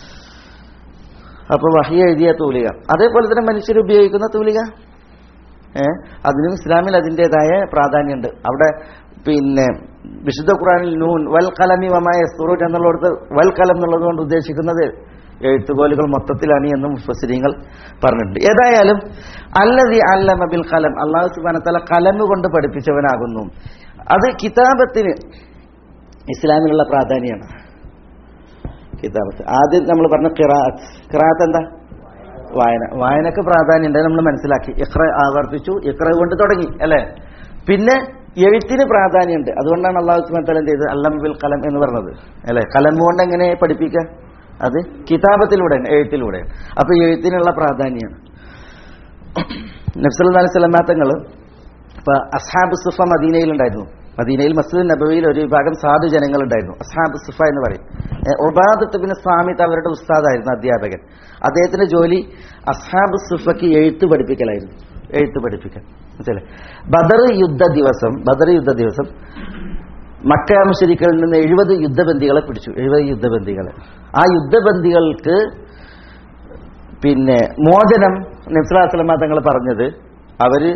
അപ്പൊ വഹി എഴുതിയ തൂലിക അതേപോലെ തന്നെ മനുഷ്യർ ഉപയോഗിക്കുന്ന തൂലിക ഏ അതിനും ഇസ്ലാമിൽ അതിൻ്റെതായ പ്രാധാന്യമുണ്ട് അവിടെ പിന്നെ വിശുദ്ധ ഖുറാനിൽ നൂൻ വൽ കലമി വമായ സുറൂജ് എന്നുള്ളിടത്ത് വൽ കലം എന്നുള്ളത് കൊണ്ട് ഉദ്ദേശിക്കുന്നത് എഴുത്തുകോലുകൾ മൊത്തത്തിലാണ് എന്നും മുഫസിരിങ്ങൾ പറഞ്ഞിട്ടുണ്ട് ഏതായാലും അല്ലതി അല്ലമ ബിൽ കലം അള്ളാഹു സുബാനത്തല കലം കൊണ്ട് പഠിപ്പിച്ചവനാകുന്നു അത് കിതാബത്തിന് ഇസ്ലാമിലുള്ള പ്രാധാന്യമാണ് കിതാബത്ത് ആദ്യം നമ്മൾ പറഞ്ഞ കിറാത്ത് കിറാത്ത് എന്താ വായന വായനക്ക് പ്രാധാന്യമുണ്ട് നമ്മൾ മനസ്സിലാക്കി ഇക്ര ആവർത്തിച്ചു ഇക്ര കൊണ്ട് തുടങ്ങി അല്ലേ പിന്നെ എഴുത്തിന് പ്രാധാന്യമുണ്ട് അതുകൊണ്ടാണ് അള്ളാഹു സുബാൻ തല എന്ത് ചെയ്തത് അല്ലം ബിൽ കലം എന്ന് പറഞ്ഞത് അല്ലേ കലം കൊണ്ട് എങ്ങനെ പഠിപ്പിക്കുക അത് കിതാബത്തിലൂടെ എഴുത്തിലൂടെ അപ്പൊ എഴുത്തിനുള്ള പ്രാധാന്യമാണ് നബ്സല്ലാ സ്വലമാങ്ങൾ ഇപ്പൊ അസ്ഹാബ് സുഫ മദീനയിലുണ്ടായിരുന്നു മദീനയിൽ മസ്ജിദ് നബവിയിൽ ഒരു വിഭാഗം സാധു ജനങ്ങളുണ്ടായിരുന്നു അസ്ഹാബ് സുഫ എന്ന് പറയും ഒബാദത്തുബിന് സ്വാമിത്ത് അവരുടെ ഉസ്താദായിരുന്നു അധ്യാപകൻ അദ്ദേഹത്തിന്റെ ജോലി അസ്ഹാബ് സുഫയ്ക്ക് എഴുത്ത് പഠിപ്പിക്കലായിരുന്നു എഴുത്ത് പഠിപ്പിക്കൽ മനസ്സിലെ ബദർ യുദ്ധ ദിവസം ബദർ യുദ്ധ ദിവസം മക്ക മുഷരിക്കളിൽ നിന്ന് എഴുപത് യുദ്ധബന്ദികളെ പിടിച്ചു എഴുപത് യുദ്ധബന്ദികളെ ആ യുദ്ധബന്ദികൾക്ക് പിന്നെ മോചനം നബ്സലാസ്ലമ തങ്ങൾ പറഞ്ഞത് അവര്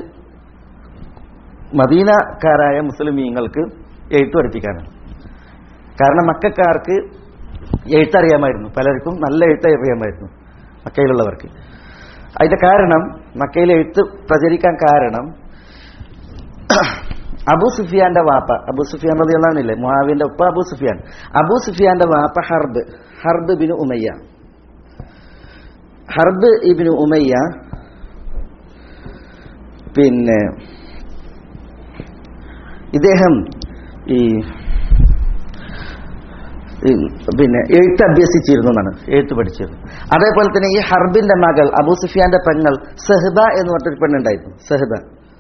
മദീനക്കാരായ മുസ്ലിമീങ്ങൾക്ക് എഴുത്ത് പഠിപ്പിക്കാനാണ് കാരണം മക്കാർക്ക് എഴുത്തറിയാമായിരുന്നു പലർക്കും നല്ല എഴുത്ത് അറിയാമായിരുന്നു മക്കയിലുള്ളവർക്ക് അതിന്റെ കാരണം മക്കയിൽ എഴുത്ത് പ്രചരിക്കാൻ കാരണം അബു സുഫിയാന്റെ വാപ്പ അബു സുഫിയാൻ റതിയുള്ളവനില്ലേ മുഹാവിന്റെ ഉപ്പ അബു സുഫിയാൻ അബു സുഫിയാന്റെ വാപ്പ ഹർബ് ഹർബ് ബിനു ഉമയ്യ ഹർബ് ഇബിനു ഉമയ്യ പിന്നെ ഇദ്ദേഹം ഈ ഈ പിന്നെ എഴുത്ത് അഭ്യസിച്ചിരുന്നു എന്നാണ് എഴുത്ത് പഠിച്ചിരുന്നു അതേപോലെ തന്നെ ഈ ഹർബിന്റെ മകൾ അബൂ സുഫിയാന്റെ പെങ്ങൾ സെഹബ എന്ന് പറഞ്ഞൊരു പെണ്ണുണ്ടായിരുന്നു സെഹബ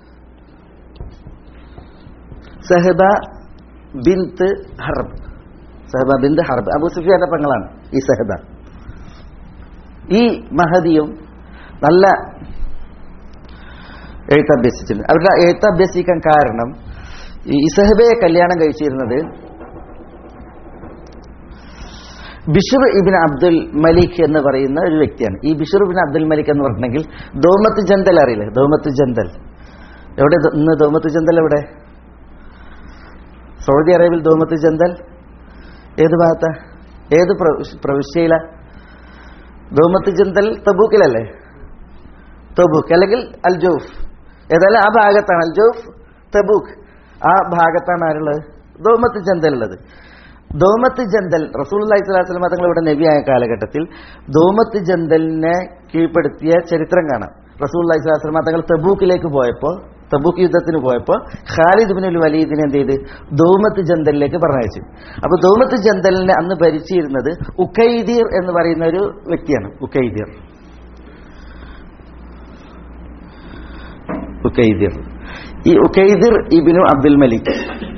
സെഹബ ബിന്ത് ഹർബ് സെഹബ ബിന്ത് ഹർബ് അബൂ സുഫിയാന്റെ പെങ്ങളാണ് ഈ സെഹബ ഈ മഹദിയും നല്ല എഴുത്ത് അഭ്യസിച്ചിരുന്നു അവരുടെ എഴുത്ത് അഭ്യസിക്കാൻ കാരണം ഈ ഇസഹബയെ കല്യാണം കഴിച്ചിരുന്നത് ബിഷർ ഇബിൻ അബ്ദുൽ മലിക് എന്ന് പറയുന്ന ഒരു വ്യക്തിയാണ് ഈ ബിഷർ ഇബിൻ അബ്ദുൽ മലിക് എന്ന് പറഞ്ഞിട്ടുണ്ടെങ്കിൽ ദോമത്ത് ജന്തൽ അറിയില്ലേ ദോമത്ത് ജന്തൽ എവിടെ ദ- ഇന്ന് ദോമത്ത് ജന്തൽ എവിടെ സൗദി അറേബ്യയിൽ ദോമത്ത് ജന്തൽ ഏത് ഭാഗത്താ ഏത് പ്രവിശ്- പ്രവിശ്യയില ദോമത്ത് ജന്തൽ തബൂക്കിലല്ലേ തബൂക്ക് അല്ലെങ്കിൽ അൽ ജോഫ് ഏതായാലും ആ ഭാഗത്താണ് അൽ ജോഫ് തബൂക്ക് ആ ഭാഗത്താണ് ആരുള്ളത് ദോമത്ത് ജന്തൽ ഉള്ളത് ദോമത്ത് ജന്തൽ റസൂൽ അലൈഹി സ്വലാസ്ലം തങ്ങൾ ഇവിടെ നബിയായ കാലഘട്ടത്തിൽ ദോമത്ത് ജന്തലിനെ കീഴ്പ്പെടുത്തിയ ചരിത്രം കാണാം റസൂൽ അലൈഹി സ്വലാസ്ലം തങ്ങൾ തബൂക്കിലേക്ക് പോയപ്പോൾ തബൂക്ക് യുദ്ധത്തിന് പോയപ്പോൾ ഖാലിദ് ബിൻ വലീദിനെ എന്ത് ചെയ്ത് ദൗമത്ത് ജന്തലിലേക്ക് പറഞ്ഞയച്ചു അപ്പൊ ദൗമത്ത് ജന്തലിനെ അന്ന് ഭരിച്ചിരുന്നത് ഉക്കൈദീർ എന്ന് പറയുന്ന ഒരു വ്യക്തിയാണ് ഉക്കൈദീർ ഉക്കൈദിർ ഈ ഉക്കൈദിർ ഇബിനു അബ്ദുൽ മലിക്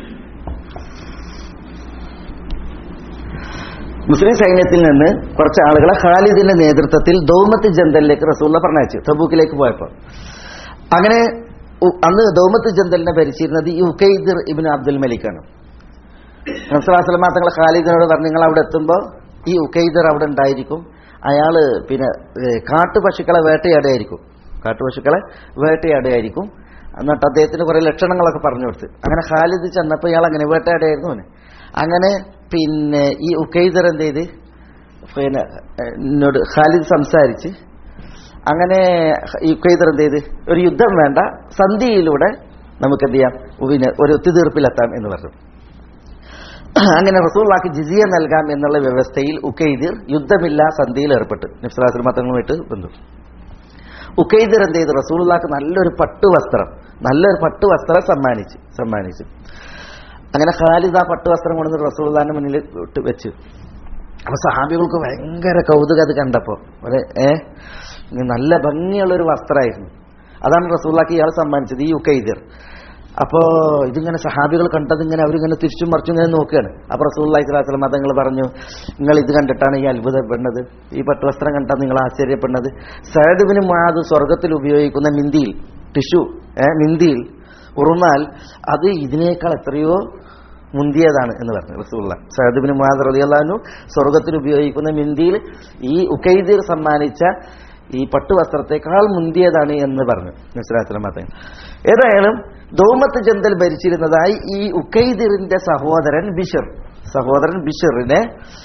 മുസ്ലിം സൈന്യത്തിൽ നിന്ന് കുറച്ച് ആളുകളെ ഖാലിദിന്റെ നേതൃത്വത്തിൽ ദൗമത്ത് ജന്തലിലേക്ക് റസൂള്ള പറഞ്ഞയച്ചു തബൂക്കിലേക്ക് പോയപ്പോൾ അങ്ങനെ ഉ- അന്ന് ദൗമത്ത് ജന്തലിനെ ഭരിച്ചിരുന്നത് ഈ ഉക്കൈദിർ ഇബിന് അബ്ദുൽ മലിക്കാണ് നസ്ലാസ്ലമാ തങ്ങൾ ഖാലിദിനോട് പറഞ്ഞു നിങ്ങൾ അവിടെ എത്തുമ്പോൾ ഈ ഉക്കൈദർ അവിടെ ഉണ്ടായിരിക്കും അയാള് പിന്നെ ഏഹ്, കാട്ടുപശുക്കളെ വേട്ടയാടുകയായിരിക്കും കാട്ടുപശുക്കളെ വേട്ടയാടുകയായിരിക്കും എന്നിട്ട് അദ്ദേഹത്തിന് കുറെ ലക്ഷണങ്ങളൊക്കെ പറഞ്ഞു കൊടുത്ത് അങ്ങനെ ഖാലിദ് ചെന്നപ്പോൾ ഇയാൾ അങ്ങനെ വേട്ടയാടുകയായിരുന്നു അവന് അങ്ങനെ പിന്നെ ഈ ഉക്കൈദർ എന്ത് ചെയ്ത് പിന്നെ ഏഹ്, എന്നോട് ഖാലിദ് സംസാരിച്ച് അങ്ങനെ ഈ ഉക്കൈദർ എന്ത് ചെയ്ത് ഒരു യുദ്ധം വേണ്ട സന്ധിയിലൂടെ നമുക്ക് എന്ത് ചെയ്യാം പിന്നെ ഒരു ഒത്തുതീർപ്പിലെത്താം എന്ന് പറഞ്ഞു അങ്ങനെ റസൂള്ളാക്ക് ജിസിയ നൽകാം എന്നുള്ള വ്യവസ്ഥയിൽ ഉക്കൈദിർ യുദ്ധമില്ല സന്ധിയിൽ ഏർപ്പെട്ടു നിഫ്സലാസ്ലം മതങ്ങളുമായിട്ട് ബന്ധു ഉക്കൈദിർ എന്ത് ചെയ്തു റസൂള്ളാക്ക് നല്ലൊരു പട്ടു വസ്ത്രം നല്ലൊരു പട്ടു വസ്ത്രം സമ്മാനിച്ചു സമ്മാനിച്ചു അങ്ങനെ ഖാലിദ് ആ പട്ടു വസ്ത്രം കൊണ്ടുവന്ന് റസൂള്ളാന്റെ മുന്നിൽ ഇട്ട് വെച്ചു അപ്പൊ സഹാബികൾക്ക് ഭയങ്കര കൗതുകം അത് കണ്ടപ്പോ ഒരു ഏ ഇത് നല്ല ഭംഗിയുള്ള ഒരു വസ്ത്രമായിരുന്നു അതാണ് റസൂള്ളാക്ക് ഇയാൾ സമ്മാനിച്ചത് ഈ യുക്കൈദിർ അപ്പോ ഇതിങ്ങനെ സഹാബികൾ കണ്ടത് ഇങ്ങനെ അവരിങ്ങനെ തിരിച്ചും മറിച്ചും ഇങ്ങനെ നോക്കുകയാണ് അപ്പൊ റസൂള്ളി സ്വലാസ്ലം മതങ്ങൾ പറഞ്ഞു നിങ്ങൾ ഇത് കണ്ടിട്ടാണ് ഈ അത്ഭുതപ്പെടുന്നത് ഈ പട്ടുവസ്ത്രം കണ്ടാൽ നിങ്ങൾ ആശ്ചര്യപ്പെടുന്നത് സഹദുബിന് മുഴാദ് സ്വർഗത്തിൽ ഉപയോഗിക്കുന്ന മിന്തിയിൽ ടിഷ്യൂ ഏ മിന്തിയിൽ ഉറുമാൽ അത് ഇതിനേക്കാൾ എത്രയോ മുന്തിയതാണ് എന്ന് പറഞ്ഞു റസൂള്ള സഹദുബിന് മുഹാദ് റലിയല്ലാനു സ്വർഗത്തിൽ ഉപയോഗിക്കുന്ന മിന്തിയിൽ ഈ ഉക്കൈദീർ സമ്മാനിച്ച ഈ പട്ടുവസ്ത്രത്തെക്കാൾ മുന്തിയതാണ് എന്ന് പറഞ്ഞു നസ്രാസ്ലം മതങ്ങൾ ഏതായാലും ദൗമത്ത് ജന്തൽ ഭരിച്ചിരുന്നതായി ഈ ഉക്കൈദിറിന്റെ സഹോദരൻ ബിഷർ സഹോദരൻ ബിഷറിനെ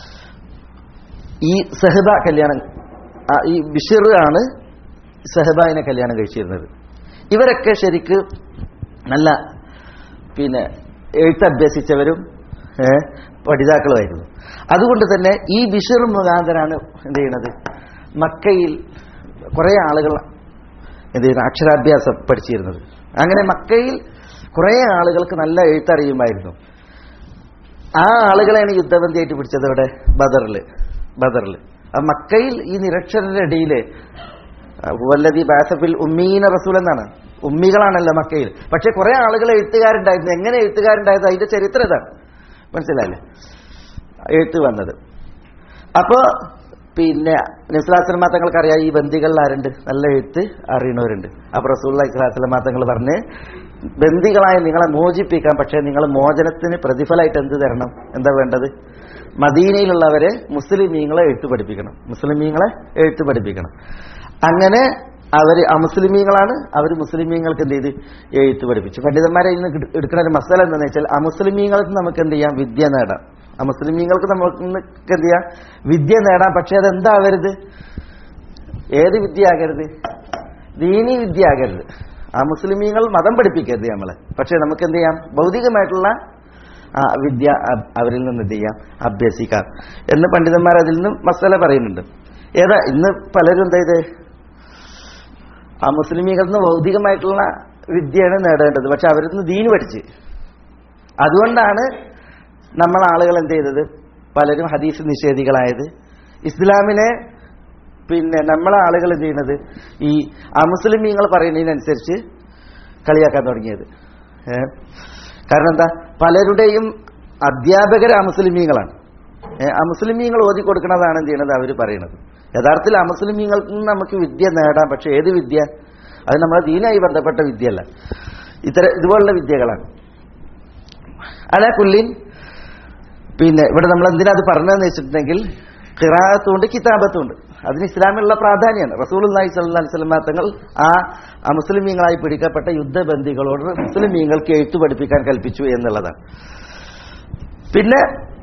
ഈ സെഹബ കല്യാണം ആ, ഈ ബിഷർ ആണ് സെഹബായിനെ കല്യാണം കഴിച്ചിരുന്നത് ഇവരൊക്കെ ശരിക്ക് നല്ല പിന്നെ എഴുത്തഭ്യസിച്ചവരും ഏ, പഠിതാക്കളുമായിരുന്നു അതുകൊണ്ട് തന്നെ ഈ ബിഷർ മുഖാന്തരാണ് എന്ത് ചെയ്യുന്നത് മക്കയിൽ കുറേ ആളുകൾ എന്ത് ചെയ്യുന്നത് അക്ഷരാഭ്യാസം പഠിച്ചിരുന്നത് അങ്ങനെ മക്കയിൽ കുറേ ആളുകൾക്ക് നല്ല എഴുത്തറിയുമായിരുന്നു ആ ആളുകളെയാണ് യുദ്ധബന്ധിയായിട്ട് പിടിച്ചത് ഇവിടെ ബദറിൽ ബദറിൽ ആ മക്കയിൽ ഈ നിരക്ഷരരുടെ ഇടയിൽ വല്ലതി ബാസഫിൽ ഉമ്മീന റസൂൽ എന്നാണ് ഉമ്മികളാണല്ലോ മക്കയിൽ പക്ഷെ കുറെ ആളുകൾ എഴുത്തുകാരുണ്ടായിരുന്നു എങ്ങനെ എഴുത്തുകാരുണ്ടായത് അതിന്റെ ചരിത്രം ഇതാണ് മനസ്സിലായില്ലേ എഴുത്ത് വന്നത് അപ്പോ പിന്നെ നിസ്ലാസ്ലമാ തങ്ങൾക്കറിയാം ഈ ബന്ദികളിൽ ആരുണ്ട് നല്ല എഴുത്ത് അറിയണവരുണ്ട് അപ്പൊ റസൂള്ള ഇസ്ലാസ്ലമാ തങ്ങൾ പറഞ്ഞ് ബന്ദികളായി നിങ്ങളെ മോചിപ്പിക്കാം പക്ഷേ നിങ്ങൾ മോചനത്തിന് പ്രതിഫലമായിട്ട് എന്ത് തരണം എന്താ വേണ്ടത് മദീനയിലുള്ളവരെ മുസ്ലിമീങ്ങളെ എഴുത്ത് പഠിപ്പിക്കണം മുസ്ലിമീങ്ങളെ എഴുത്ത് പഠിപ്പിക്കണം അങ്ങനെ അവർ അമുസ്ലിമീങ്ങളാണ് അവർ മുസ്ലിമീങ്ങൾക്ക് എന്ത് ചെയ്ത് എഴുത്ത് പഠിപ്പിച്ചു പണ്ഡിതന്മാരെ ഇന്ന് കിട- എടുക്കുന്ന ഒരു മസാല എന്താണെന്ന് വെച്ചാൽ അമുസ്ലിമീങ്ങൾക്ക് നമുക്ക് എന്ത് ചെയ്യാം വിദ്യ നേടാം അമുസ്ലിമീങ്ങൾക്ക് നമുക്ക് എന്ത് ചെയ്യാം വിദ്യ നേടാം പക്ഷെ അതെന്താകരുത് ഏത് വിദ്യ ആകരുത് ദീനി വിദ്യ ആകരുത് ആ മുസ്ലിമീങ്ങൾ മതം പഠിപ്പിക്കരുത് നമ്മളെ പക്ഷെ നമുക്ക് എന്ത് ചെയ്യാം ഭൗതികമായിട്ടുള്ള ആ വിദ്യ അ- അവരിൽ നിന്ന് എന്ത് ചെയ്യാം അഭ്യസിക്കാം എന്ന് പണ്ഡിതന്മാർ അതിൽ നിന്നും മസാല പറയുന്നുണ്ട് ഏതാ ഇന്ന് പലരും എന്താ ഇത് ആ മുസ്ലിമീകളിൽ നിന്ന് ഭൗതികമായിട്ടുള്ള വിദ്യയാണ് നേടേണ്ടത് പക്ഷെ അവരിൽ നിന്ന് ദീന് പഠിച്ച് അതുകൊണ്ടാണ് നമ്മൾ ആളുകൾ എന്ത് ചെയ്തത് പലരും ഹദീസ് നിഷേധികളായത് ഇസ്ലാമിനെ പിന്നെ നമ്മളെ ആളുകൾ എന്ത് ചെയ്യുന്നത് ഈ അമുസ്ലിമീങ്ങൾ പറയുന്നതിനനുസരിച്ച് കളിയാക്കാൻ തുടങ്ങിയത് ഏ? കാരണം എന്താ പലരുടെയും അധ്യാപകർ അമുസ്ലിമീങ്ങളാണ് ഏ, അമുസ്ലിമീങ്ങൾ ഓതി കൊടുക്കുന്നതാണ് എന്ത് ചെയ്യണത് അവർ പറയുന്നത് യഥാർത്ഥത്തിൽ അമുസ്ലിമീങ്ങൾക്ക് നിന്ന് നമുക്ക് വിദ്യ നേടാം പക്ഷെ ഏത് വിദ്യ അത് നമ്മളെ ദീനായി ബന്ധപ്പെട്ട വിദ്യയല്ല ഇത്തരം ഇതുപോലുള്ള വിദ്യകളാണ് അല കുല്ലിൻ പിന്നെ ഇവിടെ നമ്മൾ എന്തിനാ അത് പറഞ്ഞതെന്ന് വെച്ചിട്ടുണ്ടെങ്കിൽ ഖിറാത്തുണ്ട് കിതാബത്തുണ്ട് അതിന് ഇസ്ലാമിലുള്ള പ്രാധാന്യമാണ് റസൂൽ അള്ളാഹി സ്വല്ലാ വസ്ലമ തങ്ങൾ ആ ആ മുസ്ലിമീങ്ങളായി പിടിക്കപ്പെട്ട യുദ്ധബന്ധികളോട് മുസ്ലിമീങ്ങൾക്ക് എഴുത്തു പഠിപ്പിക്കാൻ കൽപ്പിച്ചു എന്നുള്ളതാണ് പിന്നെ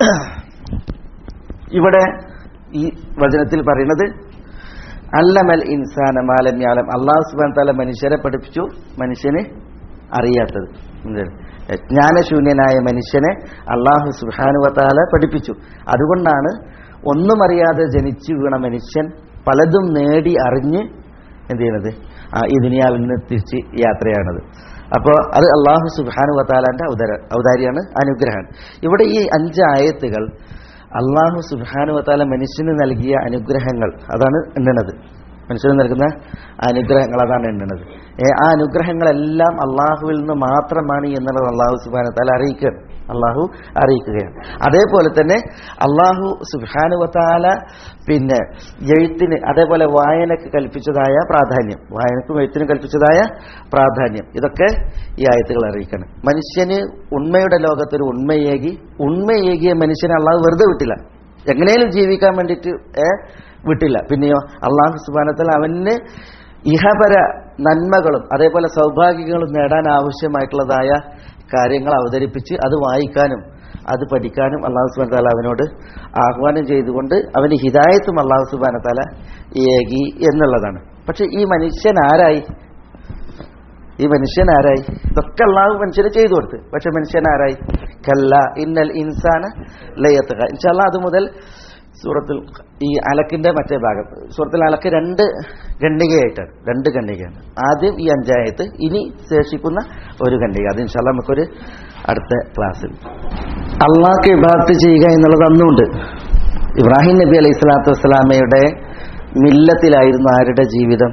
ഇവിടെ ഈ വചനത്തിൽ പറയുന്നത് അല്ലമൽ ഇൻസാന മാലം യാലം അള്ളാഹു സുബാൻ താല മനുഷ്യരെ പഠിപ്പിച്ചു മനുഷ്യന് അറിയാത്തത് എന്താണ്? ജ്ഞാനശൂന്യനായ മനുഷ്യനെ അള്ളാഹു സുബാനുവത്താല പഠിപ്പിച്ചു അതുകൊണ്ടാണ് ഒന്നും അറിയാതെ ജനിച്ചു വീണ മനുഷ്യൻ പലതും നേടി അറിഞ്ഞ് എന്ത് ചെയ്യുന്നത് ആ ഈ ദുനിയാവിൽ നിന്ന് തിരിച്ച് യാത്രയാണത് അപ്പോൾ അത് അള്ളാഹു സുബാനു വത്താലാന്റെ ഔദാര ഔദാരിയാണ് അനുഗ്രഹമാണ് ഇവിടെ ഈ അഞ്ച് ആയത്തുകൾ അള്ളാഹു സുബാനു വത്താല മനുഷ്യന് നൽകിയ അനുഗ്രഹങ്ങൾ അതാണ് എണ്ണുന്നത് മനുഷ്യന് നൽകുന്ന അനുഗ്രഹങ്ങൾ അതാണ് എണ്ണുന്നത് ഏ, ആ അനുഗ്രഹങ്ങളെല്ലാം അള്ളാഹുവിൽ നിന്ന് മാത്രമാണ് എന്നുള്ളത് അള്ളാഹു സുബാന താല അറിയിക്കുകയാണ് അള്ളാഹു അറിയിക്കുകയാണ് അതേപോലെ തന്നെ അള്ളാഹു സുബാനുവത്താല പിന്നെ എഴുത്തിന് അതേപോലെ വായനക്ക് കൽപ്പിച്ചതായ പ്രാധാന്യം വായനക്കും എഴുത്തിനും കൽപ്പിച്ചതായ പ്രാധാന്യം ഇതൊക്കെ ഈ ആയത്തുകൾ അറിയിക്കണം മനുഷ്യന് ഉണ്മയുടെ ലോകത്തൊരു ഉണ്മയേകി ഉണ്മയേകിയ മനുഷ്യനെ അള്ളാഹു വെറുതെ വിട്ടില്ല എങ്ങനെയും ജീവിക്കാൻ വേണ്ടിയിട്ട് ഏ, വിട്ടില്ല പിന്നെയോ അള്ളാഹു സുബാനത്തിൽ അവന് ഇഹപര നന്മകളും അതേപോലെ സൗഭാഗ്യങ്ങളും നേടാൻ ആവശ്യമായിട്ടുള്ളതായ കാര്യങ്ങൾ അവതരിപ്പിച്ച് അത് വായിക്കാനും അത് പഠിക്കാനും അള്ളാഹു സുബാന താല അവനോട് ആഹ്വാനം ചെയ്തുകൊണ്ട് അവന് ഹിദായത്തും അള്ളാഹു സുബാന താല ഏകി എന്നുള്ളതാണ് പക്ഷെ ഈ മനുഷ്യൻ ആരായി ഈ മനുഷ്യൻ ആരായി ഇതൊക്കെ അള്ളാഹു മനുഷ്യന് ചെയ്തു കൊടുത്ത് പക്ഷെ മനുഷ്യൻ ആരായി കല്ല ഇന്നൽ ഇൻസാന ലയത്തുക ഇൻഷാല്ല അത് മുതൽ സൂറത്തുൽ ഈ അലക്കിന്റെ മറ്റേ ഭാഗം സൂറത്തുൽ അലക്ക് രണ്ട് ഖണ്ഡികയായിട്ടാണ് രണ്ട് ഖണ്ഡികയാണ് ആദ്യം ഈ അഞ്ചായത്ത് ഇനി ശേഷിക്കുന്ന ഒരു ഖണ്ഡിക അത് ഇൻഷാല്ല നമുക്കൊരു അടുത്ത ക്ലാസ്സിൽ അള്ളാഹ്ക്ക് ഇബാദത്ത് ചെയ്യുക എന്നുള്ളത് അന്നുണ്ട് ഇബ്രാഹിം നബി അലൈഹി സ്വലാത്തു വസ്സലാമയുടെ മില്ലത്തിലായിരുന്നു ആരുടെ ജീവിതം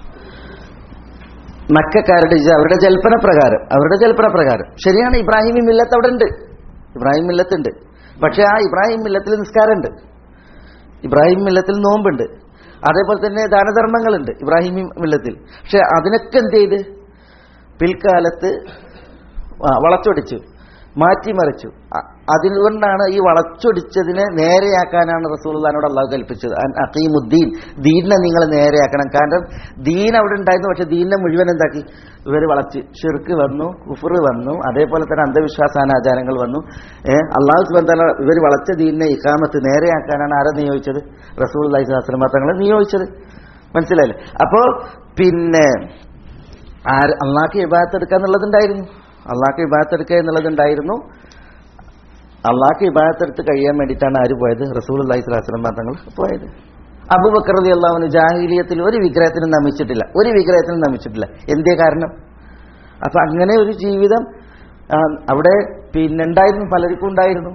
മക്കാരുടെ ജ- അവരുടെ ജൽപ്പന പ്രകാരം അവരുടെ ജൽപ്പന പ്രകാരം ശരിയാണ് ഇബ്രാഹിം മില്ലത്ത് അവിടെ ഉണ്ട് ഇബ്രാഹിം മില്ലത്ത് ഉണ്ട് പക്ഷെ ആ ഇബ്രാഹിം മില്ലത്തിൽ നിസ്കാരമുണ്ട് ഇബ്രാഹിം മില്ലത്തിൽ നോമ്പുണ്ട് അതേപോലെ തന്നെ ദാനധർമ്മങ്ങളുണ്ട് ഇബ്രാഹിം മില്ലത്തിൽ പക്ഷെ അതിനൊക്കെ എന്ത് ചെയ്ത് പിൽക്കാലത്ത് ആ, വളച്ചൊടിച്ചു മാറ്റിമറിച്ചു അ- അതുകൊണ്ടാണ് ഈ വളച്ചൊടിച്ചതിനെ നേരെയാക്കാനാണ് റസൂൽദാനോട് അള്ളാഹു കൽപ്പിച്ചത് അൻ അഖീമുദ്ദീൻ ദീനിനെ നിങ്ങൾ നേരെയാക്കണം കാരണം ദീൻ അവിടെ ഉണ്ടായിരുന്നു പക്ഷെ ദീനിനെ മുഴുവൻ എന്താക്കി ഇവർ വളച്ച് ഷിർക്ക് വന്നു കുഫർ വന്നു അതേപോലെ തന്നെ അന്ധവിശ്വാസ അനാചാരങ്ങൾ വന്നു ഏഹ് അള്ളാഹു സുബന്ധാല ഇവർ വളച്ച ദീനിനെ ഇക്കാമത്ത് നേരെയാക്കാനാണ് ആരെ നിയോഗിച്ചത് റസൂൽ അള്ളാഹി സ്വലാസ്ലം തങ്ങളെ നിയോഗിച്ചത് മനസ്സിലായില്ലേ അപ്പോ പിന്നെ ആര് അള്ളാഹ്ക്ക് ഇബാദത്ത് എടുക്കുക എന്നുള്ളതുണ്ടായിരുന്നു അള്ളാഹ്ക്ക് ഇബാദത്ത് എടുക്കുക എന്നുള്ളതുണ്ടായിരുന്നു അള്ളാഹ്ക്ക് ഇബാദത്ത് എടുത്ത് കഴിയാൻ വേണ്ടിയിട്ടാണ് ആര് പോയത് റസൂൽ അള്ളാഹി സ്വലാസ്ലം തങ്ങൾ പോയത് അബുബക്കർ റതി അള്ളാഹുവിന് ജാഹിലിയത്തിൽ ഒരു വിഗ്രഹത്തിനും നമിച്ചിട്ടില്ല ഒരു വിഗ്രഹത്തിനും നമിച്ചിട്ടില്ല എന്തേ കാരണം അപ്പൊ അങ്ങനെ ഒരു ജീവിതം ആ, അവിടെ പിന്നെ ഉണ്ടായിരുന്നു പലർക്കും ഉണ്ടായിരുന്നു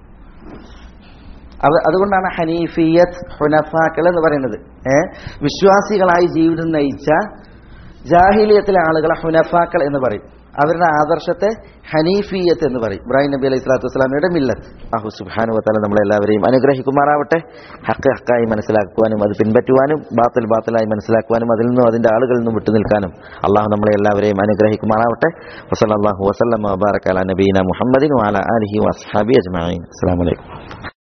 അവ- അതുകൊണ്ടാണ് ഹനീഫിയത്ത് ഹുനഫാക്കൾ എന്ന് പറയുന്നത് ഏ വിശ്വാസികളായി ജീവിതം നയിച്ച ജാഹിലിയത്തിലെ ആളുകളെ ഹുനഫാക്കൾ എന്ന് പറയും അവരുടെ ആദർശത്തെ ഹനീഫിയത്ത് എന്ന് പറയും ഇബ്രാഹിം നബി അലൈഹി സ്വലാത്തു വസ്സലാമയുടെ മില്ലത്ത് അഹു സുബാനു വത്താല നമ്മളെല്ലാവരെയും അനുഗ്രഹിക്കുമാറാവട്ടെ ഹക്ക് ഹക്കായി മനസ്സിലാക്കുവാനും അത് പിൻപറ്റുവാനും ബാത്തിൽ ബാത്തിലായി മനസ്സിലാക്കുവാനും അതിൽ നിന്നും അതിന്റെ ആളുകളിൽ നിന്നും വിട്ടുനിൽക്കാനും അള്ളാഹു നമ്മളെ എല്ലാവരെയും അനുഗ്രഹിക്കുമാറാവട്ടെ വസല്ലാഹു വസ്ലം വബാറക്കാല നബീന മുഹമ്മദിൻ വാല അലഹി വസ്ഹാബി അജ്മാൻ അസ്സാം വലൈക്കും